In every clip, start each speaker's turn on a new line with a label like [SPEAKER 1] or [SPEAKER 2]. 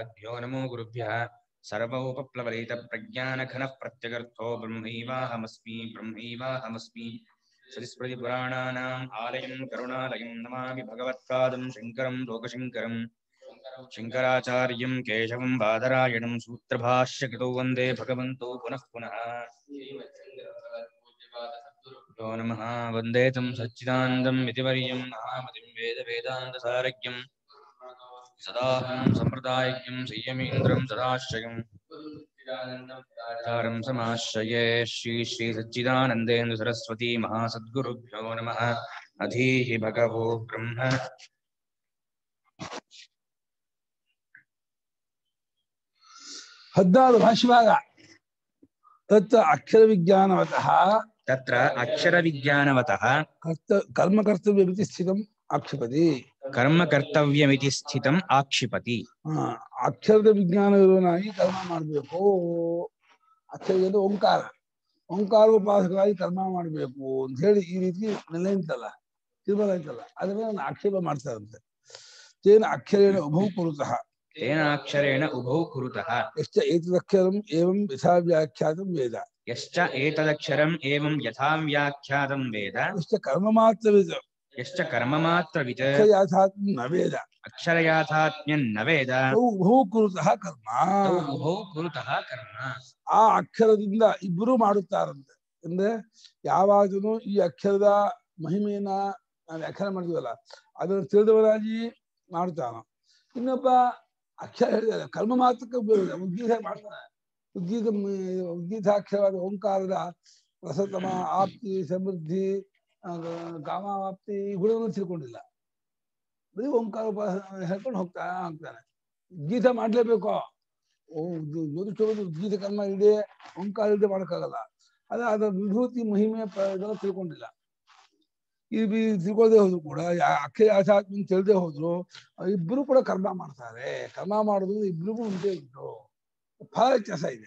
[SPEAKER 1] श्रीगुरुभ्यो नमो गुरुभ्यः सर्वोपप्लवलितप्रज्ञानघनः प्रत्यगर्थो ब्रह्मैवाहमस्मि ब्रह्मैवाहमस्मि सतिस्मृतिपुराणानाम् आलयं करुणालयं नमामि भगवत्पादं शङ्करं लोकशङ्करम् शङ्कराचार्यं केशवं बादरायणं सूत्रभाष्यकृतौ वन्दे भगवन्तौ पुनः पुनः यो नमः वन्दे तं सच्चिदानन्दं यतिवर्यं महामतिं वेदवेदान्तसारज्ञं सदाहं सम्प्रदायज्ञं संयमीन्द्रं सदाश्रयम् आचारं समाश्रये श्री श्री सच्चिदानन्देन्दु सरस्वती महासद्गुरुभ्यो नमः अधीः भगवो ब्रह्म
[SPEAKER 2] ಹದಿನಾರು ಭಾಷೆಭಾಗ ತತ್ ಅಕ್ಷರ ವಿಜ್ಞಾನವತಃ
[SPEAKER 1] तत्र अक्षरविज्ञानवतः
[SPEAKER 2] ಕರ್ತ ಕರ್ಮ ಕರ್ತವ್ಯ ಮಿತಿ ಸ್ಥಿತಂ ಆಕ್ಷಿಪತಿ
[SPEAKER 1] कर्मकर्तव्यमिति स्थितम् आक्षिपति
[SPEAKER 2] ಆ, ಅಕ್ಷರದ ವಿಜ್ಞಾನ ಇರುವನಾಗಿ ಕರ್ಮ ಮಾಡಬೇಕು ಅಕ್ಷರ ಅಂದ್ರೆ ಓಂಕಾರ ಓಂಕಾರ ಉಪಾಸಕರಾಗಿ ಕರ್ಮ ಮಾಡಬೇಕು ಅಂತ ಹೇಳಿ ಈ ರೀತಿ ನೆಲೆ ಅಂತಲ್ಲ ತೀರ್ಮಾನ ಆಯ್ತಲ್ಲ ಅದನ್ನ ನಾನು ಆಕ್ಷೇಪ ಮಾಡ್ತಾರಂತೆ ತೇನ ಅಕ್ಷರೇಣ ಉಭೌ ಕುರುತಃ
[SPEAKER 1] तेन अक्षरेण उभौ कुरुतः
[SPEAKER 2] ಎಷ್ಟ ಏತದಕ್ಷರಂ ಏವಂ ಯಥಾ ವ್ಯಾಖ್ಯಾತಂ ವೇದ
[SPEAKER 1] यश्च एतदक्षरम् एवं यथा व्याख्यातं वेद
[SPEAKER 2] ಎಷ್ಟ ಕರ್ಮ ಮಾತ್ರವಿದ
[SPEAKER 1] यश्च कर्ममात्रवित्
[SPEAKER 2] ಅಕ್ಷಯಾಥಾತ್ಮ ನ ವೇದ
[SPEAKER 1] अक्षरयाथात्म्यं न वेद
[SPEAKER 2] ತೌ ಉಭೌ ಕುರುತಃ ಕರ್ಮ
[SPEAKER 1] तौ उभौ कुरुतः कर्म
[SPEAKER 2] ಆ ಅಕ್ಷರದಿಂದ ಇಬ್ಬರು ಮಾಡುತ್ತಾರಂತೆ ಅಂದ್ರೆ ಯಾವಾಗಲೂ ಈ ಅಕ್ಷರದ ಮಹಿಮೆಯನ್ನ ನಾವು ವ್ಯಾಖ್ಯಾನ ಮಾಡಿದ್ವಲ್ಲ ಅದನ್ನು ತಿಳಿದವರಾಗಿ ಮಾಡ್ತಾನ ಇನ್ನೊಬ್ಬ ಅಕ್ಷರ ಹೇಳಿದ ಕರ್ಮ ಮಾತ್ರಕ್ಕೆ ಉಪಯೋಗ ಉದ್ಗೀತ ಮಾಡ್ತಾನೆ ಉದ್ಗೀತ ಉದ್ಗೀತಾಕ್ಷರವಾದ ಓಂಕಾರದ ರಸತಮ ಆಪ್ತಿ ಸಮೃದ್ಧಿ ಆ, ಕಾಮಾಪ್ತಿ ಈ ಗುಣಗಳನ್ನು ತಿಳ್ಕೊಂಡಿಲ್ಲ ಬರೀ ಓಂಕಾರ ಉಪಾಸನೆ ಹೇಳ್ಕೊಂಡು ಹೋಗ್ತಾ ಹೋಗ್ತಾನೆ ಉದ್ಗೀತ ಮಾಡ್ಲೇಬೇಕು ಓ ಇದು ಜ್ಯೋತಿಷೋದು ಉದ್ಗೀತ ಕರ್ಮ ಇದೆ ಓಂಕಾರ ಇಲ್ಲದೆ ಮಾಡೋಕ್ಕಾಗಲ್ಲ ಅದ ಅದರ ವಿಭೂತಿ ಮಹಿಮೆ ಪ- ಇದೆಲ್ಲ ತಿಳ್ಕೊಂಡಿಲ್ಲ ಈ ಬಿ- ತಿಳ್ಕೊಳ್ದೆ ಹೋದ್ರು ಕೂಡ ಯಾ- ಅಕ್ಷಯ ಆಧ್ಯಾತ್ಮ ತಿಳಿದೇ ಹೋದ್ರು ಇಬ್ರು ಕೂಡ ಕರ್ಮ ಮಾಡ್ತಾರೆ ಕರ್ಮ ಮಾಡೋದು ಇಬ್ರಿಗೂ ಉಂಟೇ ಉಂಟು ಫಲ ವ್ಯತ್ಯಾಸ ಇದೆ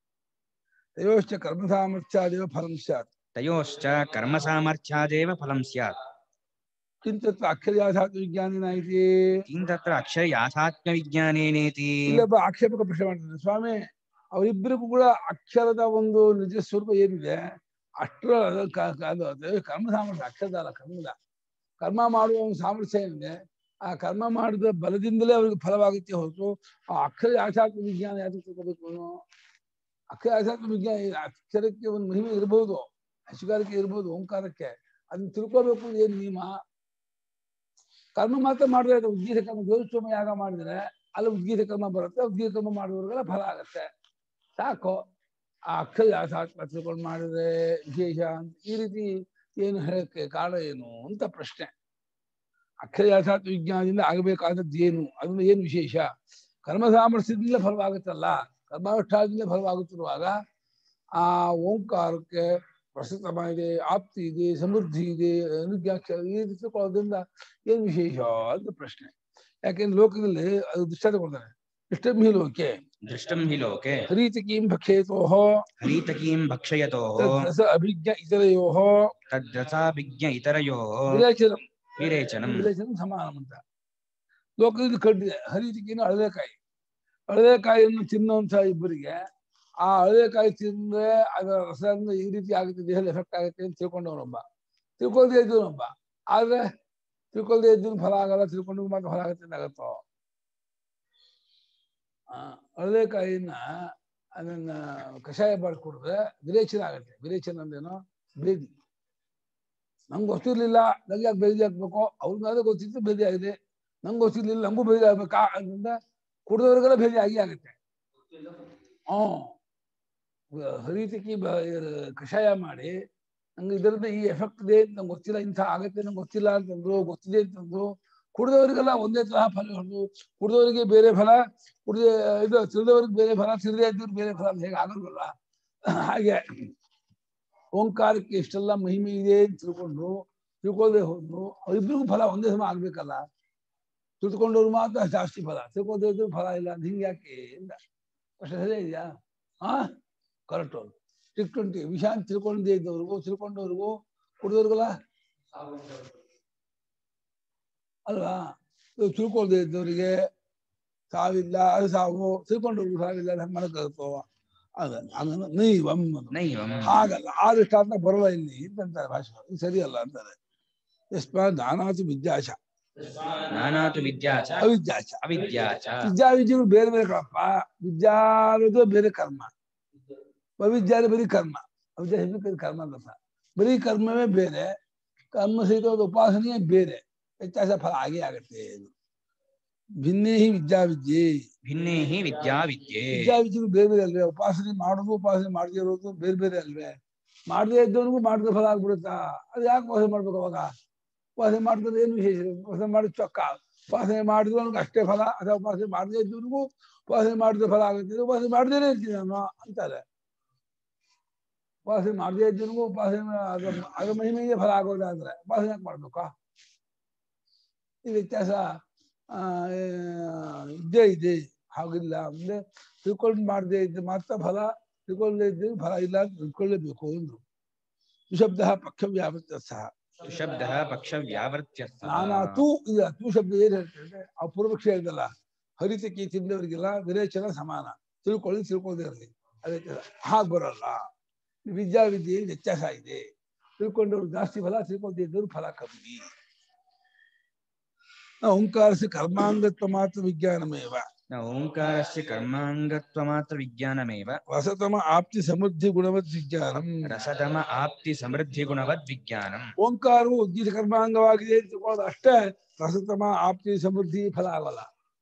[SPEAKER 2] ದೈವಶ್ಚ ಕರ್ಮ ಸಾಮರ್ಥ್ಯಾದೇವ ಫಲಂ ಸ್ಯಾತ್
[SPEAKER 1] तयोश्च कर्मसामर्थ्यादेव फलं स्यात्
[SPEAKER 2] ಕಿಂತತ್ ಅಕ್ಷರ ಆಧ್ಯಾತ್ಮ ವಿಜ್ಞಾನಿನ ಇದೆ
[SPEAKER 1] किं तत्र अक्षरयाथात्म्यविज्ञानेनेति
[SPEAKER 2] ಇಲ್ಲೊಬ್ಬ ಆಕ್ಷೇಪಕ ಪ್ರಶ್ನೆ ಮಾಡ್ತಾನೆ ಸ್ವಾಮಿ ಅವರಿಬ್ಬರಿಗೂ ಕೂಡ ಅಕ್ಷರದ ಒಂದು ನಿಜ ಸ್ವರೂಪ ಏನಿದೆ ಅಷ್ಟರ ಅದು ಕ- ಕ- ಅದು ಅದು ಕರ್ಮ ಸಾಮರ್ಥ್ಯ ಅಕ್ಷರದ ಅಲ್ಲ ಕರ್ಮದ ಕರ್ಮ ಮಾಡುವ ಒಂದು ಸಾಮರ್ಥ್ಯ ಏನಿದೆ ಆ ಕರ್ಮ ಮಾಡಿದ ಬಲದಿಂದಲೇ ಅವರಿಗೆ ಫಲವಾಗುತ್ತೆ ಹೊರತು ಆ ಅಕ್ಷರ ಆಧ್ಯಾತ್ಮ ವಿಜ್ಞಾನ ಯಾಕೆ ತಿಳ್ಕೋಬೇಕು ಅವನು ಅಕ್ಷರ ಆಧ್ಯಾತ್ಮ ವಿಜ್ಞಾನ ಈ ಅಕ್ಷರಕ್ಕೆ ಒಂದು ಮಹಿಮೆ ಇರಬಹುದು ಹಸುಗಾರಿಕೆ ಇರ್ಬೋದು ಓಂಕಾರಕ್ಕೆ ಅದನ್ನ ತಿಳ್ಕೋಬೇಕು ಅಂದ್ರೆ ಏನ್ ನಿಯಮ ಕರ್ಮ ಮಾತ್ರ ಮಾಡಿದ್ರೆ ಅದು ಉದ್ಗೀತ ಕರ್ಮ ಜ್ಯೋತಿಷ್ಠೋಮ ಯಾಗ ಮಾಡಿದ್ರೆ ಅಲ್ಲಿ ಉದ್ಗೀತ ಕರ್ಮ ಬರುತ್ತೆ ಉದ್ಗೀತ ಕರ್ಮ ಮಾಡುವವರಿಗೆಲ್ಲ ಫಲ ಆಗತ್ತೆ ಸಾಕು ಆ ಅಕ್ಷರ ಯಾಥಾತ್ಮ ತಿಳ್ಕೊಂಡು ಮಾಡಿದ್ರೆ ವಿಶೇಷ ಅಂತ ಈ ರೀತಿ ಏನು ಹೇಳಕ್ಕೆ ಕಾರಣ ಏನು ಅಂತ ಪ್ರಶ್ನೆ ಅಕ್ಷರ ಯಾಥಾತ್ಮ ವಿಜ್ಞಾನದಿಂದ ಆಗಬೇಕಾದದ್ದು ಏನು ಅದನ್ನ ಏನು ವಿಶೇಷ ಕರ್ಮ ಸಾಮರ್ಥ್ಯದಿಂದ ಫಲವಾಗುತ್ತಲ್ಲ ಕರ್ಮಾನುಷ್ಠಾನದಿಂದ ಫಲವಾಗುತ್ತಿರುವಾಗ ಆ ಓಂಕಾರಕ್ಕೆ ಪ್ರಸ್ತುತಮ ಇದೆ ಆಪ್ತಿ ಇದೆ ಸಮೃದ್ಧಿ ಇದೆ ಅನುಜ್ಞಾಕ್ಷರ ಈ ರೀತಿ ತಿಳ್ಕೊಳ್ಳೋದ್ರಿಂದ ಏನು ವಿಶೇಷ ಅಂತ ಪ್ರಶ್ನೆ ಯಾಕೆಂದ್ರೆ ಲೋಕದಲ್ಲಿ ಅದು ದೃಷ್ಟಾಂತ ಕೊಡ್ತಾರೆ ಇಷ್ಟಮಿ ಲೋಕೆ
[SPEAKER 1] दृष्टं हि लोके
[SPEAKER 2] ಹರೀತಕೀಂ ಭಕ್ಷೇತೋಹ
[SPEAKER 1] हरीतकीं भक्षयतोः
[SPEAKER 2] ತದ್ರಸ ಅಭಿಜ್ಞ ಇತರಯೋಹ
[SPEAKER 1] तद्रसाभिज्ञ इतरयोः
[SPEAKER 2] ವಿರೇಚನಂ
[SPEAKER 1] विरेचनम्
[SPEAKER 2] ವಿರೇಚನಂ ಸಮಾನಂ ಅಂತ ಲೋಕದಲ್ಲಿ ಕಡ್ಡಿದೆ ಹರಿತಿಕೇನು ಅಳವೆಕಾಯಿ ಅಳವೆಕಾಯಿಯನ್ನು ತಿನ್ನುವಂತ ಇಬ್ಬರಿಗೆ ಆ ಅಳವೆಕಾಯಿ ತಿಂದ್ರೆ ಅದರ ರಸದಿಂದ ಈ ರೀತಿ ಆಗುತ್ತೆ ದೇಹದಲ್ಲಿ ಎಫೆಕ್ಟ್ ಆಗುತ್ತೆ ಅಂತ ತಿಳ್ಕೊಂಡವನೊಬ್ಬ ತಿಳ್ಕೊಳ್ದೇ ಇದ್ದವನೊಬ್ಬ ಆದ್ರೆ ತಿಳ್ಕೊಳ್ದೇ ಇದ್ದು ಫಲ ಆಗಲ್ಲ ತಿಳ್ಕೊಂಡು ಮಾತ್ರ ಫಲ ಆಗುತ್ತೆ ಅಂತ ಆಗತ್ತೋ ಆ ಅಳವೆಕಾಯಿನ ಅದನ್ನ ಕಷಾಯ ಮಾಡಿ ಕುಡಿದ್ರೆ ವಿರೇಚನ ಆಗುತ್ತೆ ವಿರೇಚನ ಅಂದ್ರೇನು ಬೇದಿ ನಂಗೆ ಗೊತ್ತಿರ್ಲಿಲ್ಲ ನಂಗೆ ಯಾಕೆ ಬೇದಿ ಹಾಕ್ಬೇಕು ಅವ್ರಿಗಾದ್ರೆ ಗೊತ್ತಿತ್ತು ಬೇದಿ ಆಗಿದೆ ನಂಗೆ ಗೊತ್ತಿರ್ಲಿಲ್ಲ ನಂಗೂ ಬೇದಿ ಆಗ್ಬೇಕಾ ಅದರಿಂದ ಕುಡಿದವ್ರಿಗೆಲ್ಲ ಬೇದಿ ಆಗಿ ಆಗುತ್ತೆ ಹ್ಮ್ ಹರಿತಿಕಿ ಬ- ಇರ್- ಕಷಾಯ ಮಾಡಿ ನಂಗೆ ಇದರಿಂದ ಈ ಎಫೆಕ್ಟ್ ಇದೆ ಅಂತ ನಂಗೆ ಗೊತ್ತಿಲ್ಲ ಇಂಥ ಆಗತ್ತೆ ನಂಗೆ ಗೊತ್ತಿಲ್ಲ ಅಂತಂದ್ರು ಗೊತ್ತಿದೆ ಅಂತಂದ್ರು ಕುಡಿದವರಿಗೆಲ್ಲ ಒಂದೇ ತರಹ ಫಲ ಹೊಡೆದು ಕುಡಿದವರಿಗೆ ಬೇರೆ ಫಲ ಕುಡಿದ ಇದು ತಿಳಿದವ್ರಿಗೆ ಬೇರೆ ಫಲ ತಿಳಿದೇ ಇದ್ದವ್ರಿಗೆ ಬೇರೆ ಫಲ ಅಂತ ಹೇಗೆ ಆಗಲ್ವಲ್ಲ ಹಾಗೆ ಓಂಕಾರಕ್ಕೆ ಇಷ್ಟೆಲ್ಲ ಮಹಿಮೆ ಇದೆ ಅಂತ ತಿಳ್ಕೊಂಡು ತಿಳ್ಕೊಳ್ದೆ ಹೋದ್ರು ಅವರಿಬ್ರಿಗೂ ಫಲ ಒಂದೇ ಸಮ ಆಗ್ಬೇಕಲ್ಲ ತಿಳ್ಕೊಂಡವ್ರು ಮಾತ್ರ ಜಾಸ್ತಿ ಫಲ ತಿಳ್ಕೊಳ್ದೇ ಇದ್ರು ಫಲ ಇಲ್ಲ ಅಂತ ಹಿಂಗೆ ಯಾಕೆ ಅಂತ ಪ್ರಶ್ನೆ ಸರಿಯಾ ಇದೆಯಾ ಹಾ ಕರೆಕ್ಟ್ ಅವ್ರು ಸಿಕ್ಸ್ ಟ್ವೆಂಟಿ ವಿಷಯ ಅಂತ ತಿಳ್ಕೊಂಡೇ ಇದ್ದವ್ರಿಗೂ ತಿಳ್ಕೊಂಡವ್ರಿಗೂ ಕುಡಿದವ್ರಿಗೆಲ್ಲ ಅಲ್ವಾ ಇವಾಗ ತಿಳ್ಕೊಳ್ದೆ ಇದ್ದವರಿಗೆ ಸಾವಿಲ್ಲ ಅದು ಸಾವು ತಿಳ್ಕೊಂಡು ಹೋಗು ಸಾವಿಲ್ಲ ನಮ್ಮ ಮನಕ್ಕಾಗುತ್ತೋ ಅದ ಅದನ್ನ ನೈವಂ ಅದು.
[SPEAKER 1] ನೈವಂ
[SPEAKER 2] ಹಾಗಲ್ಲ ಆ ದೃಷ್ಟಾಂತ ಬರಲ್ಲ ಇಲ್ಲಿ ಅಂತಾರೆ ಭಾಷೆ ಇದು ಸರಿಯಲ್ಲ ಅಂತಾರೆ ಯಸ್ಮಾತ್ ನಾನಾತು ವಿದ್ಯಾಚ
[SPEAKER 1] ನಾನಾತು ವಿದ್ಯಾ ಚ
[SPEAKER 2] ಅವಿದ್ಯಾಚ
[SPEAKER 1] ಅವಿದ್ಯಾ ಚ
[SPEAKER 2] ವಿದ್ಯಾ ವಿದ್ಯೆಗಳು ಬೇರೆ ಬೇರೆ ಕಣಪ್ಪ ವಿದ್ಯಾ ಅನ್ನೋದು ಬೇರೆ ಕರ್ಮ ಅವಿದ್ಯಾ ಅಂದ್ರೆ ಬರೀ ಕರ್ಮ ಅವಿದ್ಯಾ ಹೆಸರು ಕರ್ಮ ಅಂತ ಬರೀ ಕರ್ಮವೇ ಬೇರೆ ಕರ್ಮ ಸಹಿತವಾದ ಉಪಾಸನೆಯೇ ಬೇರೆ ವ್ಯತ್ಯಾಸ ಫಲ ಆಗೇ ಆಗತ್ತೆ ಇದು ಭಿನ್ನೇ ಹಿ ವಿದ್ಯಾ ವಿದ್ಯೆ
[SPEAKER 1] ಭಿನ್ನೇ ಹಿ ವಿದ್ಯಾ ವಿದ್ಯೆ
[SPEAKER 2] ವಿದ್ಯಾ ವಿದ್ಯೆಗಳು ಬೇರೆ ಬೇರೆ ಅಲ್ವೇ ಉಪಾಸನೆ ಮಾಡೋದು ಉಪಾಸನೆ ಮಾಡದೇ ಇರೋದು ಬೇರೆ ಬೇರೆ ಅಲ್ವೇ ಮಾಡದೇ ಇದ್ದವನಿಗೂ ಮಾಡಿದ ಫಲ ಆಗ್ಬಿಡುತ್ತಾ ಅದು ಯಾಕೆ ಉಪಾಸನೆ ಮಾಡ್ಬೇಕು ಅವಾಗ ಉಪಾಸನೆ ಮಾಡಿದ್ರೆ ಏನು ವಿಶೇಷ ಉಪಾಸನೆ ಮಾಡಿದ ಚೊಕ್ಕ ಉಪಾಸನೆ ಮಾಡಿದವನಿಗೆ ಅಷ್ಟೇ ಫಲ ಅಥವಾ ಉಪಾಸನೆ ಮಾಡದೇ ಇದ್ದವನಿಗೂ ಉಪಾಸನೆ ಮಾಡಿದ ಫಲ ಆಗುತ್ತೆ ಉಪಾಸನೆ ಮಾಡದೇನೆ ಇರ್ತೀನಿ ನಾನು ಅಂತಾರೆ ಉಪಾಸನೆ ಮಾಡದೇ ಇದ್ದವನಿಗೂ ಉಪಾಸನೆ ಅದ್ರ ಅದ್ರ ಮಹಿಮೆಗೆ ಫಲ ಆಗೋದಾದ್ರೆ ಉಪಾಸನೆ ಯಾಕೆ ಮಾಡ್ಬೇಕಾ ಈ ವ್ಯತ್ಯಾಸ ಆ, ಏ, ಇದ್ದೇ ಇದೆ ಹಾಗಿಲ್ಲ ಅಂದ್ರೆ ತಿಳ್ಕೊಂಡು ಮಾಡದೇ ಇದ್ದು ಮಾತ್ರ ಫಲ ತಿಳ್ಕೊಳ್ಳದೇ ಇದ್ದು ಫಲ ಇಲ್ಲ ಅಂತ ತಿಳ್ಕೊಳ್ಳೇಬೇಕು ಅಂದ್ರು ಶಬ್ದ ಪಕ್ಷ ವ್ಯಾವೃತ್ತ ಸಹ
[SPEAKER 1] ಶಬ್ದ ಪಕ್ಷ ವ್ಯಾವರ್ತ್ಯ
[SPEAKER 2] ನಾನಾ ತೂ ಇಲ್ಲ ತೂ ಶಬ್ದ ಏನ್ ಹೇಳ್ತಾರೆ ಆ ಪೂರ್ವಪಕ್ಷ ಹೇಳಿದಲ್ಲ ಹರಿತಕ್ಕೆ ತಿಂದವರಿಗೆಲ್ಲ ವಿರೇಚನ ಸಮಾನ ತಿಳ್ಕೊಳ್ಳಿ ತಿಳ್ಕೊಳ್ಳದೆ ಇರಲಿ ಅದೇ ತರ. ಹಾಗ್ ಬರಲ್ಲ ವಿದ್ಯಾ ವಿದ್ಯೆ ವ್ಯತ್ಯಾಸ ಇದೆ ತಿಳ್ಕೊಂಡವ್ರು ಜಾಸ್ತಿ ಫಲ ತಿಳ್ಕೊಳ್ದೇ ಇದ್ದವ್ರು ಫಲ ಕಮ್ಮಿ ಓಂಕಾರಸ ಕರ್ಮಾಂಗತ್ವ ಮಾತ್ರ ವಿಜ್ಞಾನಮೇವ
[SPEAKER 1] ಓಂಕಾರಸ್ಯ ಕರ್ಮಾಂಗತ್ವ ಮಾತ್ರ ವಿಜ್ಞಾನಮೇವ
[SPEAKER 2] ವಸತಮ ಆಪ್ತಿ ಸಮೃದ್ಧಿ ಗುಣವತ್ ವಿಜ್ಞಾನಂ
[SPEAKER 1] ರಸತಮ ಆಪ್ತಿ ಸಮೃದ್ಧಿ ಗುಣವದ್ ವಿಜ್ಞಾನಂ
[SPEAKER 2] ಓಂಕಾರವು ಉದ್ಗೀತ ಕರ್ಮಾಂಗವಾಗಿದೆ ಅಂತ ತಿಳ್ಕೊಳ್ಳೋದು ಅಷ್ಟೇ ರಸತಮ ಆಪ್ತಿ ಸಮೃದ್ಧಿ ಫಲ ಆಗಲ್ಲ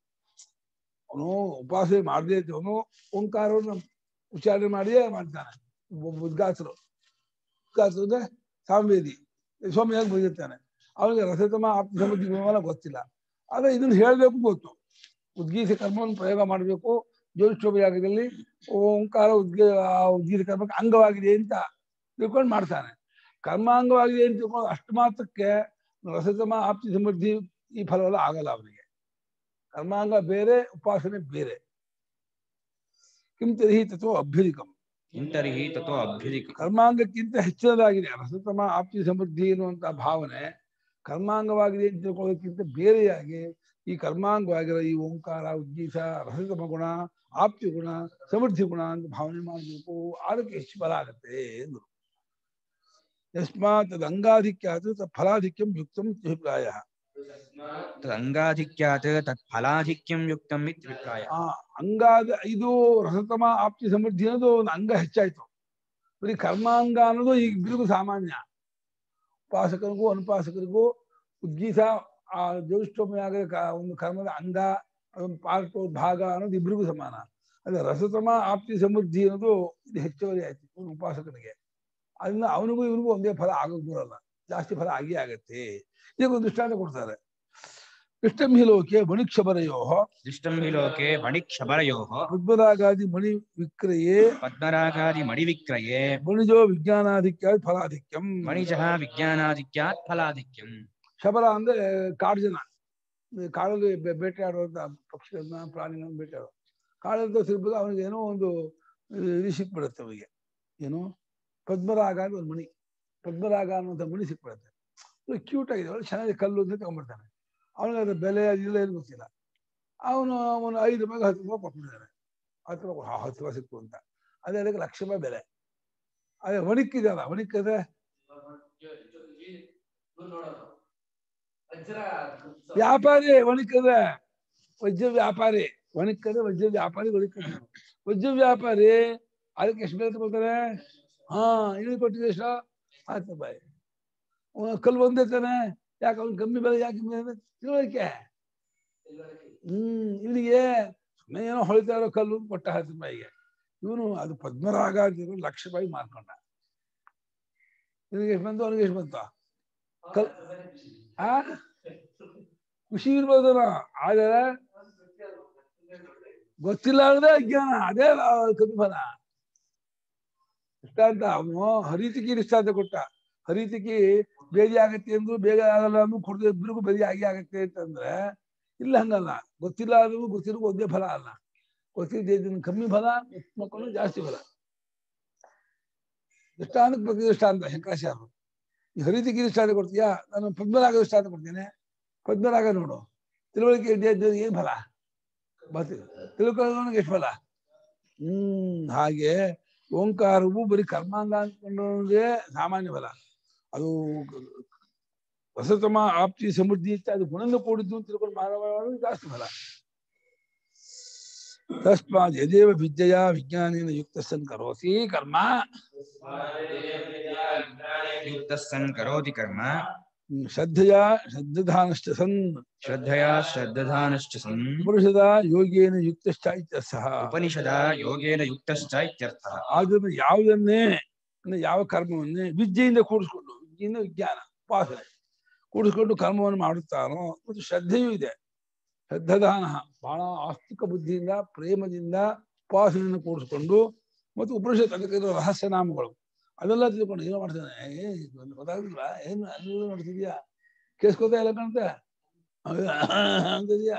[SPEAKER 2] ಅವನು ಉಪಾಸನೆ ಮಾಡದೇ ಇದ್ದವನು ಓಂಕಾರವನ್ನು ಉಚ್ಚಾರಣೆ ಮಾಡಿಯೇ ಮಾಡ್ತಾನೆ ಒಬ್ಬ ಉದ್ಗಾತರು ಉದ್ಗಾತರು ಅಂದ್ರೆ ಸಾಮವೇದಿ ಸ್ವಾಮಿಯಾಗಿ ಬರೆದಿರ್ತಾನೆ ಅವನಿಗೆ ರಸತಮ ಆಪ್ತಿ ಸಮೃದ್ಧಿ ಗುಣವಲ್ಲ ಗೊತ್ತಿಲ್ಲ ಆದ್ರೆ ಇದನ್ನ ಹೇಳ್ಬೇಕು ಗೊತ್ತು ಉದ್ಗೀತ ಕರ್ಮವನ್ನು ಪ್ರಯೋಗ ಮಾಡಬೇಕು ಜ್ಯೋತಿಷ್ಠೋಪಯಾಗದಲ್ಲಿ ಓಂಕಾರ ಉದ್ಗೀ ಆ ಉದ್ಗೀತ ಕರ್ಮಕ್ಕೆ ಅಂಗವಾಗಿದೆ ಅಂತ ತಿಳ್ಕೊಂಡು ಮಾಡ್ತಾನೆ ಕರ್ಮಾಂಗವಾಗಿದೆ ಅಂತ ತಿಳ್ಕೊಂಡು ಅಷ್ಟು ಮಾತ್ರಕ್ಕೆ ರಸತಮ ಆಪ್ತಿ ಸಮೃದ್ಧಿ ಈ ಫಲವೆಲ್ಲ ಆಗಲ್ಲ ಅವನಿಗೆ ಕರ್ಮಾಂಗ ಬೇರೆ ಉಪಾಸನೆ ಬೇರೆ ಕಿಂ ತರ್ಹಿ ತತ್ವ ಅಭ್ಯುದಿಕಂ
[SPEAKER 1] ಇಂತರ್ಹಿ ತಥೋ ಅಭ್ಯುದಿಕ
[SPEAKER 2] ಕರ್ಮಾಂಗಕ್ಕಿಂತ ಹೆಚ್ಚಿನದಾಗಿದೆ ರಸತಮ ಆಪ್ತಿ ಸಮೃದ್ಧಿ ಎನ್ನುವಂತ ಭಾವನೆ ಕರ್ಮಾಂಗವಾಗಿದೆ ಅಂತ ತಿಳ್ಕೊಳ್ಳೋದಕ್ಕಿಂತ ಬೇರೆಯಾಗಿ ಈ ಕರ್ಮಾಂಗವಾಗಿರೋ ಈ ಓಂಕಾರ ಉದ್ದೀಸ ರಸತಮ ಗುಣ ಆಪ್ತಿ ಗುಣ ಸಮೃದ್ಧಿ ಗುಣ ಅಂತ ಭಾವನೆ ಮಾಡಬೇಕು ಅದಕ್ಕೆ ಹೆಚ್ಚು ಫಲ ಆಗುತ್ತೆ ಎಂದರು ಯಸ್ಮಾತ್ ತದ್ ಅಂಗಾಧಿಕ್ಯಾತ್ ತತ್ ಫಲಾಧಿಕ್ಯಂ ಯುಕ್ತಂ ಅಭಿಪ್ರಾಯ
[SPEAKER 1] ಅಂಗಾಧಿಕ್ಯಾತ್ ತತ್ ಫಲಾಧಿಕ್ಯಂ ಯುಕ್ತಂ ಇತ್ಯಭಿಪ್ರಾಯ
[SPEAKER 2] ಆ ಅಂಗಾದ ಇದು ರಸತಮ ಆಪ್ತಿ ಸಮೃದ್ಧಿ ಅನ್ನೋದು ಒಂದು ಅಂಗ ಹೆಚ್ಚಾಯ್ತು ಬರೀ ಕರ್ಮಾಂಗ ಅನ್ನೋದು ಈಗ ಇಬ್ಬರಿಗೂ ಸಾಮಾನ್ಯ ಉಪಾಸಕರಿಗೂ ಅನುಪಾಸಕರಿಗೂ ಉದ್ಗೀತ ಆ ಜ್ಯೋತಿಷ್ಠೋಮಯಾಗ ಒಂದು ಕರ್ಮದ ಅಂಗ ಅದೊಂದು ಪಾರ್ಟ್ ಭಾಗ ಅನ್ನೋದು ಇಬ್ಬರಿಗೂ ಸಮಾನ ಅದೇ ರಸತಮ ಆಪ್ತಿ ಸಮೃದ್ಧಿ ಅನ್ನೋದು ಇದು ಹೆಚ್ಚುವರಿ ಆಯ್ತು ಇವ್ನು ಉಪಾಸಕನಿಗೆ ಅದನ್ನ ಅವನಿಗೂ ಇವನಿಗೂ ಒಂದೇ ಫಲ ಆಗೋಕ್ ಬರಲ್ಲ ಜಾಸ್ತಿ ಫಲ ಆಗೇ ಆಗತ್ತೆ ಈಗ ಒಂದು ದೃಷ್ಟಾಂತ ಕೊಡ್ತಾರೆ ಇಷ್ಟಂ ಹಿ ಲೋಕೆ ಮಣಿಕ್ಷಬರಯೋ
[SPEAKER 1] ದೃಷ್ಟಂ ಹಿ ಲೋಕೆ ಮಣಿಕ್ಷಬರಯೋಃ
[SPEAKER 2] ಪದ್ಮರಾಗಾದಿ ಮಣಿ ವಿಕ್ರಯೇ
[SPEAKER 1] ಪದ್ಮರಾಗಾದಿ ಮಣಿವಿಕ್ರಯೇ
[SPEAKER 2] ಮಣಿಜೋ ವಿಜ್ಞಾನಾಧಿಕ್ಯ ಫಲಾಧಿಕ್ಯಂ
[SPEAKER 1] ಮಣಿಜಃ ವಿಜ್ಞಾನಾಧಿಕ್ಯಾತ್ ಫಲಾಧಿಕ್ಯಂ
[SPEAKER 2] ಶಬರ ಅಂದ್ರೆ ಕಾಡು ಜನ ಈ ಕಾಡಲ್ಲಿ ಬೆ- ಬೇಟೆಯಾಡುವಂತ ಪಕ್ಷಿಗಳನ್ನ ಪ್ರಾಣಿಗಳನ್ನ ಬೇಟೆಯಾಡೋ ಕಾಡಲ್ಲಿ ಸಿಗ್ಬೋದು ಅವನಿಗೆ ಏನೋ ಒಂದು ಇದು ಸಿಕ್ಬಿಡುತ್ತೆ ಅವನಿಗೆ ಏನು ಪದ್ಮರಾಗ ಅಂತ ಒಂದು ಮಣಿ ಪದ್ಮರಾಗ ಅನ್ನುವಂಥ ಮಣಿ ಸಿಕ್ಬಿಡುತ್ತೆ ಕ್ಯೂಟ್ ಆಗಿದೆ ಒಳ್ಳೆ ಚೆನ್ನಾಗಿ ಕಲ್ಲು ಅಂತ ತಗೊಂಡ್ಬಿಡ್ತಾನೆ ಅವನಿಗೆ ಅದ್ರ ಬೆಲೆ ಅದಿಲ್ಲ ಏನು ಗೊತ್ತಿಲ್ಲ ಅವನು ಅವನು ಐದು ರೂಪಾಯಿಗೆ ಹತ್ತು ರೂಪಾಯಿ ಕೊಟ್ಬಿಡ್ತಾನೆ ಹತ್ತು ರೂಪಾಯಿ ಹಾ, ಹತ್ತು ರೂಪಾಯಿ ಸಿಕ್ತು ಅಂತ ಅದೇ ಅದಕ್ಕೆ ಲಕ್ಷ ರೂಪಾಯಿ ಬೆಲೆ ಅದೇ ಒಣಕ್ಕಿದೆಯಲ್ಲ ಒಣಕ್ಕಿದ್ರೆ ವ್ಯಾಪಾರಿ ಒಣಕದ ವಜ್ರ ವ್ಯಾಪಾರಿ ಒಣಕದ ವಜ್ರ ವ್ಯಾಪಾರಿ ಒಣಕದ ವಜ್ರ ವ್ಯಾಪಾರಿ ಅದಕ್ಕೆ ಎಷ್ಟು ಬೆಲೆ ತಗೊಳ್ತಾರೆ ಹಾ ಇಳಿ ಕೊಟ್ಟಿದೆ ಎಷ್ಟು ಹತ್ತು ರೂಪಾಯಿ ಅವ್ನು ಕಲ್ಲು ಒಂದೇ ತಾನೆ ಯಾಕೆ ಅವ್ನು ಕಮ್ಮಿ ಬೆಲೆ ಯಾಕೆ ಕಮ್ಮಿ ಬೆಲೆ? ತಿಳುವಳಿಕೆ ಹ್ಮ್ ಇಲ್ಲಿಗೆ ಸುಮ್ಮನೆ ಏನೋ ಹೊಳಿತಾ ಇರೋ ಕಲ್ಲು ಕೊಟ್ಟ ಹತ್ತು ರೂಪಾಯಿಗೆ ಇವನು ಅದು ಪದ್ಮರಾಗ ಅಂತಿರೋ ಲಕ್ಷ ರೂಪಾಯಿ ಮಾರ್ಕೊಂಡ ನಿನಗೆ ಎಷ್ಟು ಬಂತು ಅವನಿಗೆ ಎಷ್ಟು ಬಂತು ಕಲ್ ಆ ಖುಷಿ ಇರ್ಬೋದು ಆದರೆ ಗೊತ್ತಿಲ್ಲ ಅಂದ್ರೆ ಅಜ್ಞಾನ ಅದೇ ಕಮ್ಮಿ ಫಲ ದೃಷ್ಟಾಂತ ಅವನು ಹರಿತಿಕಿ ದೃಷ್ಟಾಂತ ಕೊಟ್ಟ ಹರಿತಿಕಿ ಬೇದಿ ಆಗತ್ತೆ ಅಂದ್ರು ಬೇಗ ಆಗಲ್ಲ ಅಂದ್ರು ಕೊಡದೆ ಇಬ್ಬರಿಗೂ ಬೇದಿ ಆಗಿ ಆಗತ್ತೆ ಅಂತಂದ್ರೆ ಇಲ್ಲ ಹಂಗಲ್ಲ ಗೊತ್ತಿಲ್ಲ ಆದ್ರೂ ಗೊತ್ತಿರೋ ಒಂದೇ ಫಲ ಅಲ್ಲ ಗೊತ್ತಿದ್ದ ಕಮ್ಮಿ ಫಲ ಮಕ್ಕಳು ಜಾಸ್ತಿ ಫಲ ದೃಷ್ಟಾಂತಕ್ಕೆ ಪ್ರತಿ ದೃಷ್ಟಾಂತ ಶಂಕರಾಚಾರ್ಯರು ಈ ಹರಿತಿಕಿ ದೃಷ್ಟಾಂತ ಕೊಡ್ತೀಯಾ ನಾನು ಪದ್ಮರಾಗ ದೃಷ್ಟಾಂತ ಕೊಡ್ತೇನೆ ಪದ್ಮರಾಗ ನೋಡು ತಿಳುವಳಿಕೆ ಇದ್ದೇ ಇದ್ದದ್ದು ಏನ್ ಫಲ ಬರ್ತೀವಿ ತಿಳ್ಕೊಳ್ಳೋನಿಗೆ ಎಷ್ಟು ಫಲ ಹ್ಮ್ ಹಾಗೆ ಓಂಕಾರವು ಬರೀ ಕರ್ಮಾಂಗ ಅಂದ್ಕೊಂಡ್ರೆ ಸಾಮಾನ್ಯ ಫಲ ಅದು ಹೊಸತಮ ಆಪ್ತಿ ಸಮೃದ್ಧಿ ಇತ್ತು ಅದು ಗುಣದಿಂದ ಕೂಡಿದ್ದು ಅಂತ ತಿಳ್ಕೊಂಡು ಮಾನವ ಜಾಸ್ತಿ ಫಲ ತಸ್ಮಾತ್ ಯದೇವ ವಿದ್ಯೆಯ ವಿಜ್ಞಾನೇನ ಯುಕ್ತ ಸನ್ ಕರೋತಿ ಕರ್ಮ
[SPEAKER 1] युक्तः सन् करोति कर्म
[SPEAKER 2] ಹ್ಮ್, ಶ್ರದ್ಧೆಯ ಶ್ರದ್ಧಾನಶ್ಚ ಸನ್
[SPEAKER 1] श्रद्धया श्रद्दधानश्च सन्
[SPEAKER 2] ಪುರುಷದ ಯೋಗೇನ ಯುಕ್ತಶ್ಚ ಇತ್ಯರ್ಥಃ
[SPEAKER 1] उपनिषदा योगेन युक्तश्च इत्यर्थः
[SPEAKER 2] ಆದ್ರಿಂದ ಯಾವುದನ್ನೇ ಅಂದ್ರೆ ಯಾವ ಕರ್ಮವನ್ನೇ ವಿದ್ಯೆಯಿಂದ ಕೂಡಿಸ್ಕೊಂಡು ವಿದ್ಯೆಯಿಂದ ವಿಜ್ಞಾನ ಉಪಾಸನೆ ಕೂಡಿಸ್ಕೊಂಡು ಕರ್ಮವನ್ನು ಮಾಡುತ್ತಾನೋ ಮತ್ತು ಶ್ರದ್ಧೆಯೂ ಇದೆ ಶ್ರದ್ಧದಾನ ಬಹಳ ಆಸ್ತಿಕ ಬುದ್ಧಿಯಿಂದ ಪ್ರೇಮದಿಂದ ಉಪಾಸನೆಯನ್ನು ಕೂಡಿಸ್ಕೊಂಡು ಮತ್ತು ಉಪನಿಷತ್ ಅದಕ್ಕೆ ಇರೋ ರಹಸ್ಯ ನಾಮಗಳು ಅದೆಲ್ಲ ತಿಳ್ಕೊಂಡು ಏನೋ ಮಾಡ್ತಾನೆ ಏ ಒಂದು ಗೊತ್ತಾಗುದಿಲ್ವಾ ಏನು ಎಲ್ಲ ನೋಡ್ತಿದ್ಯಾ ಕೇಸ್ಕೋತಾ ಇಲ್ಲ ಕಾಣ್ತ ಅಂತಿದ್ಯಾ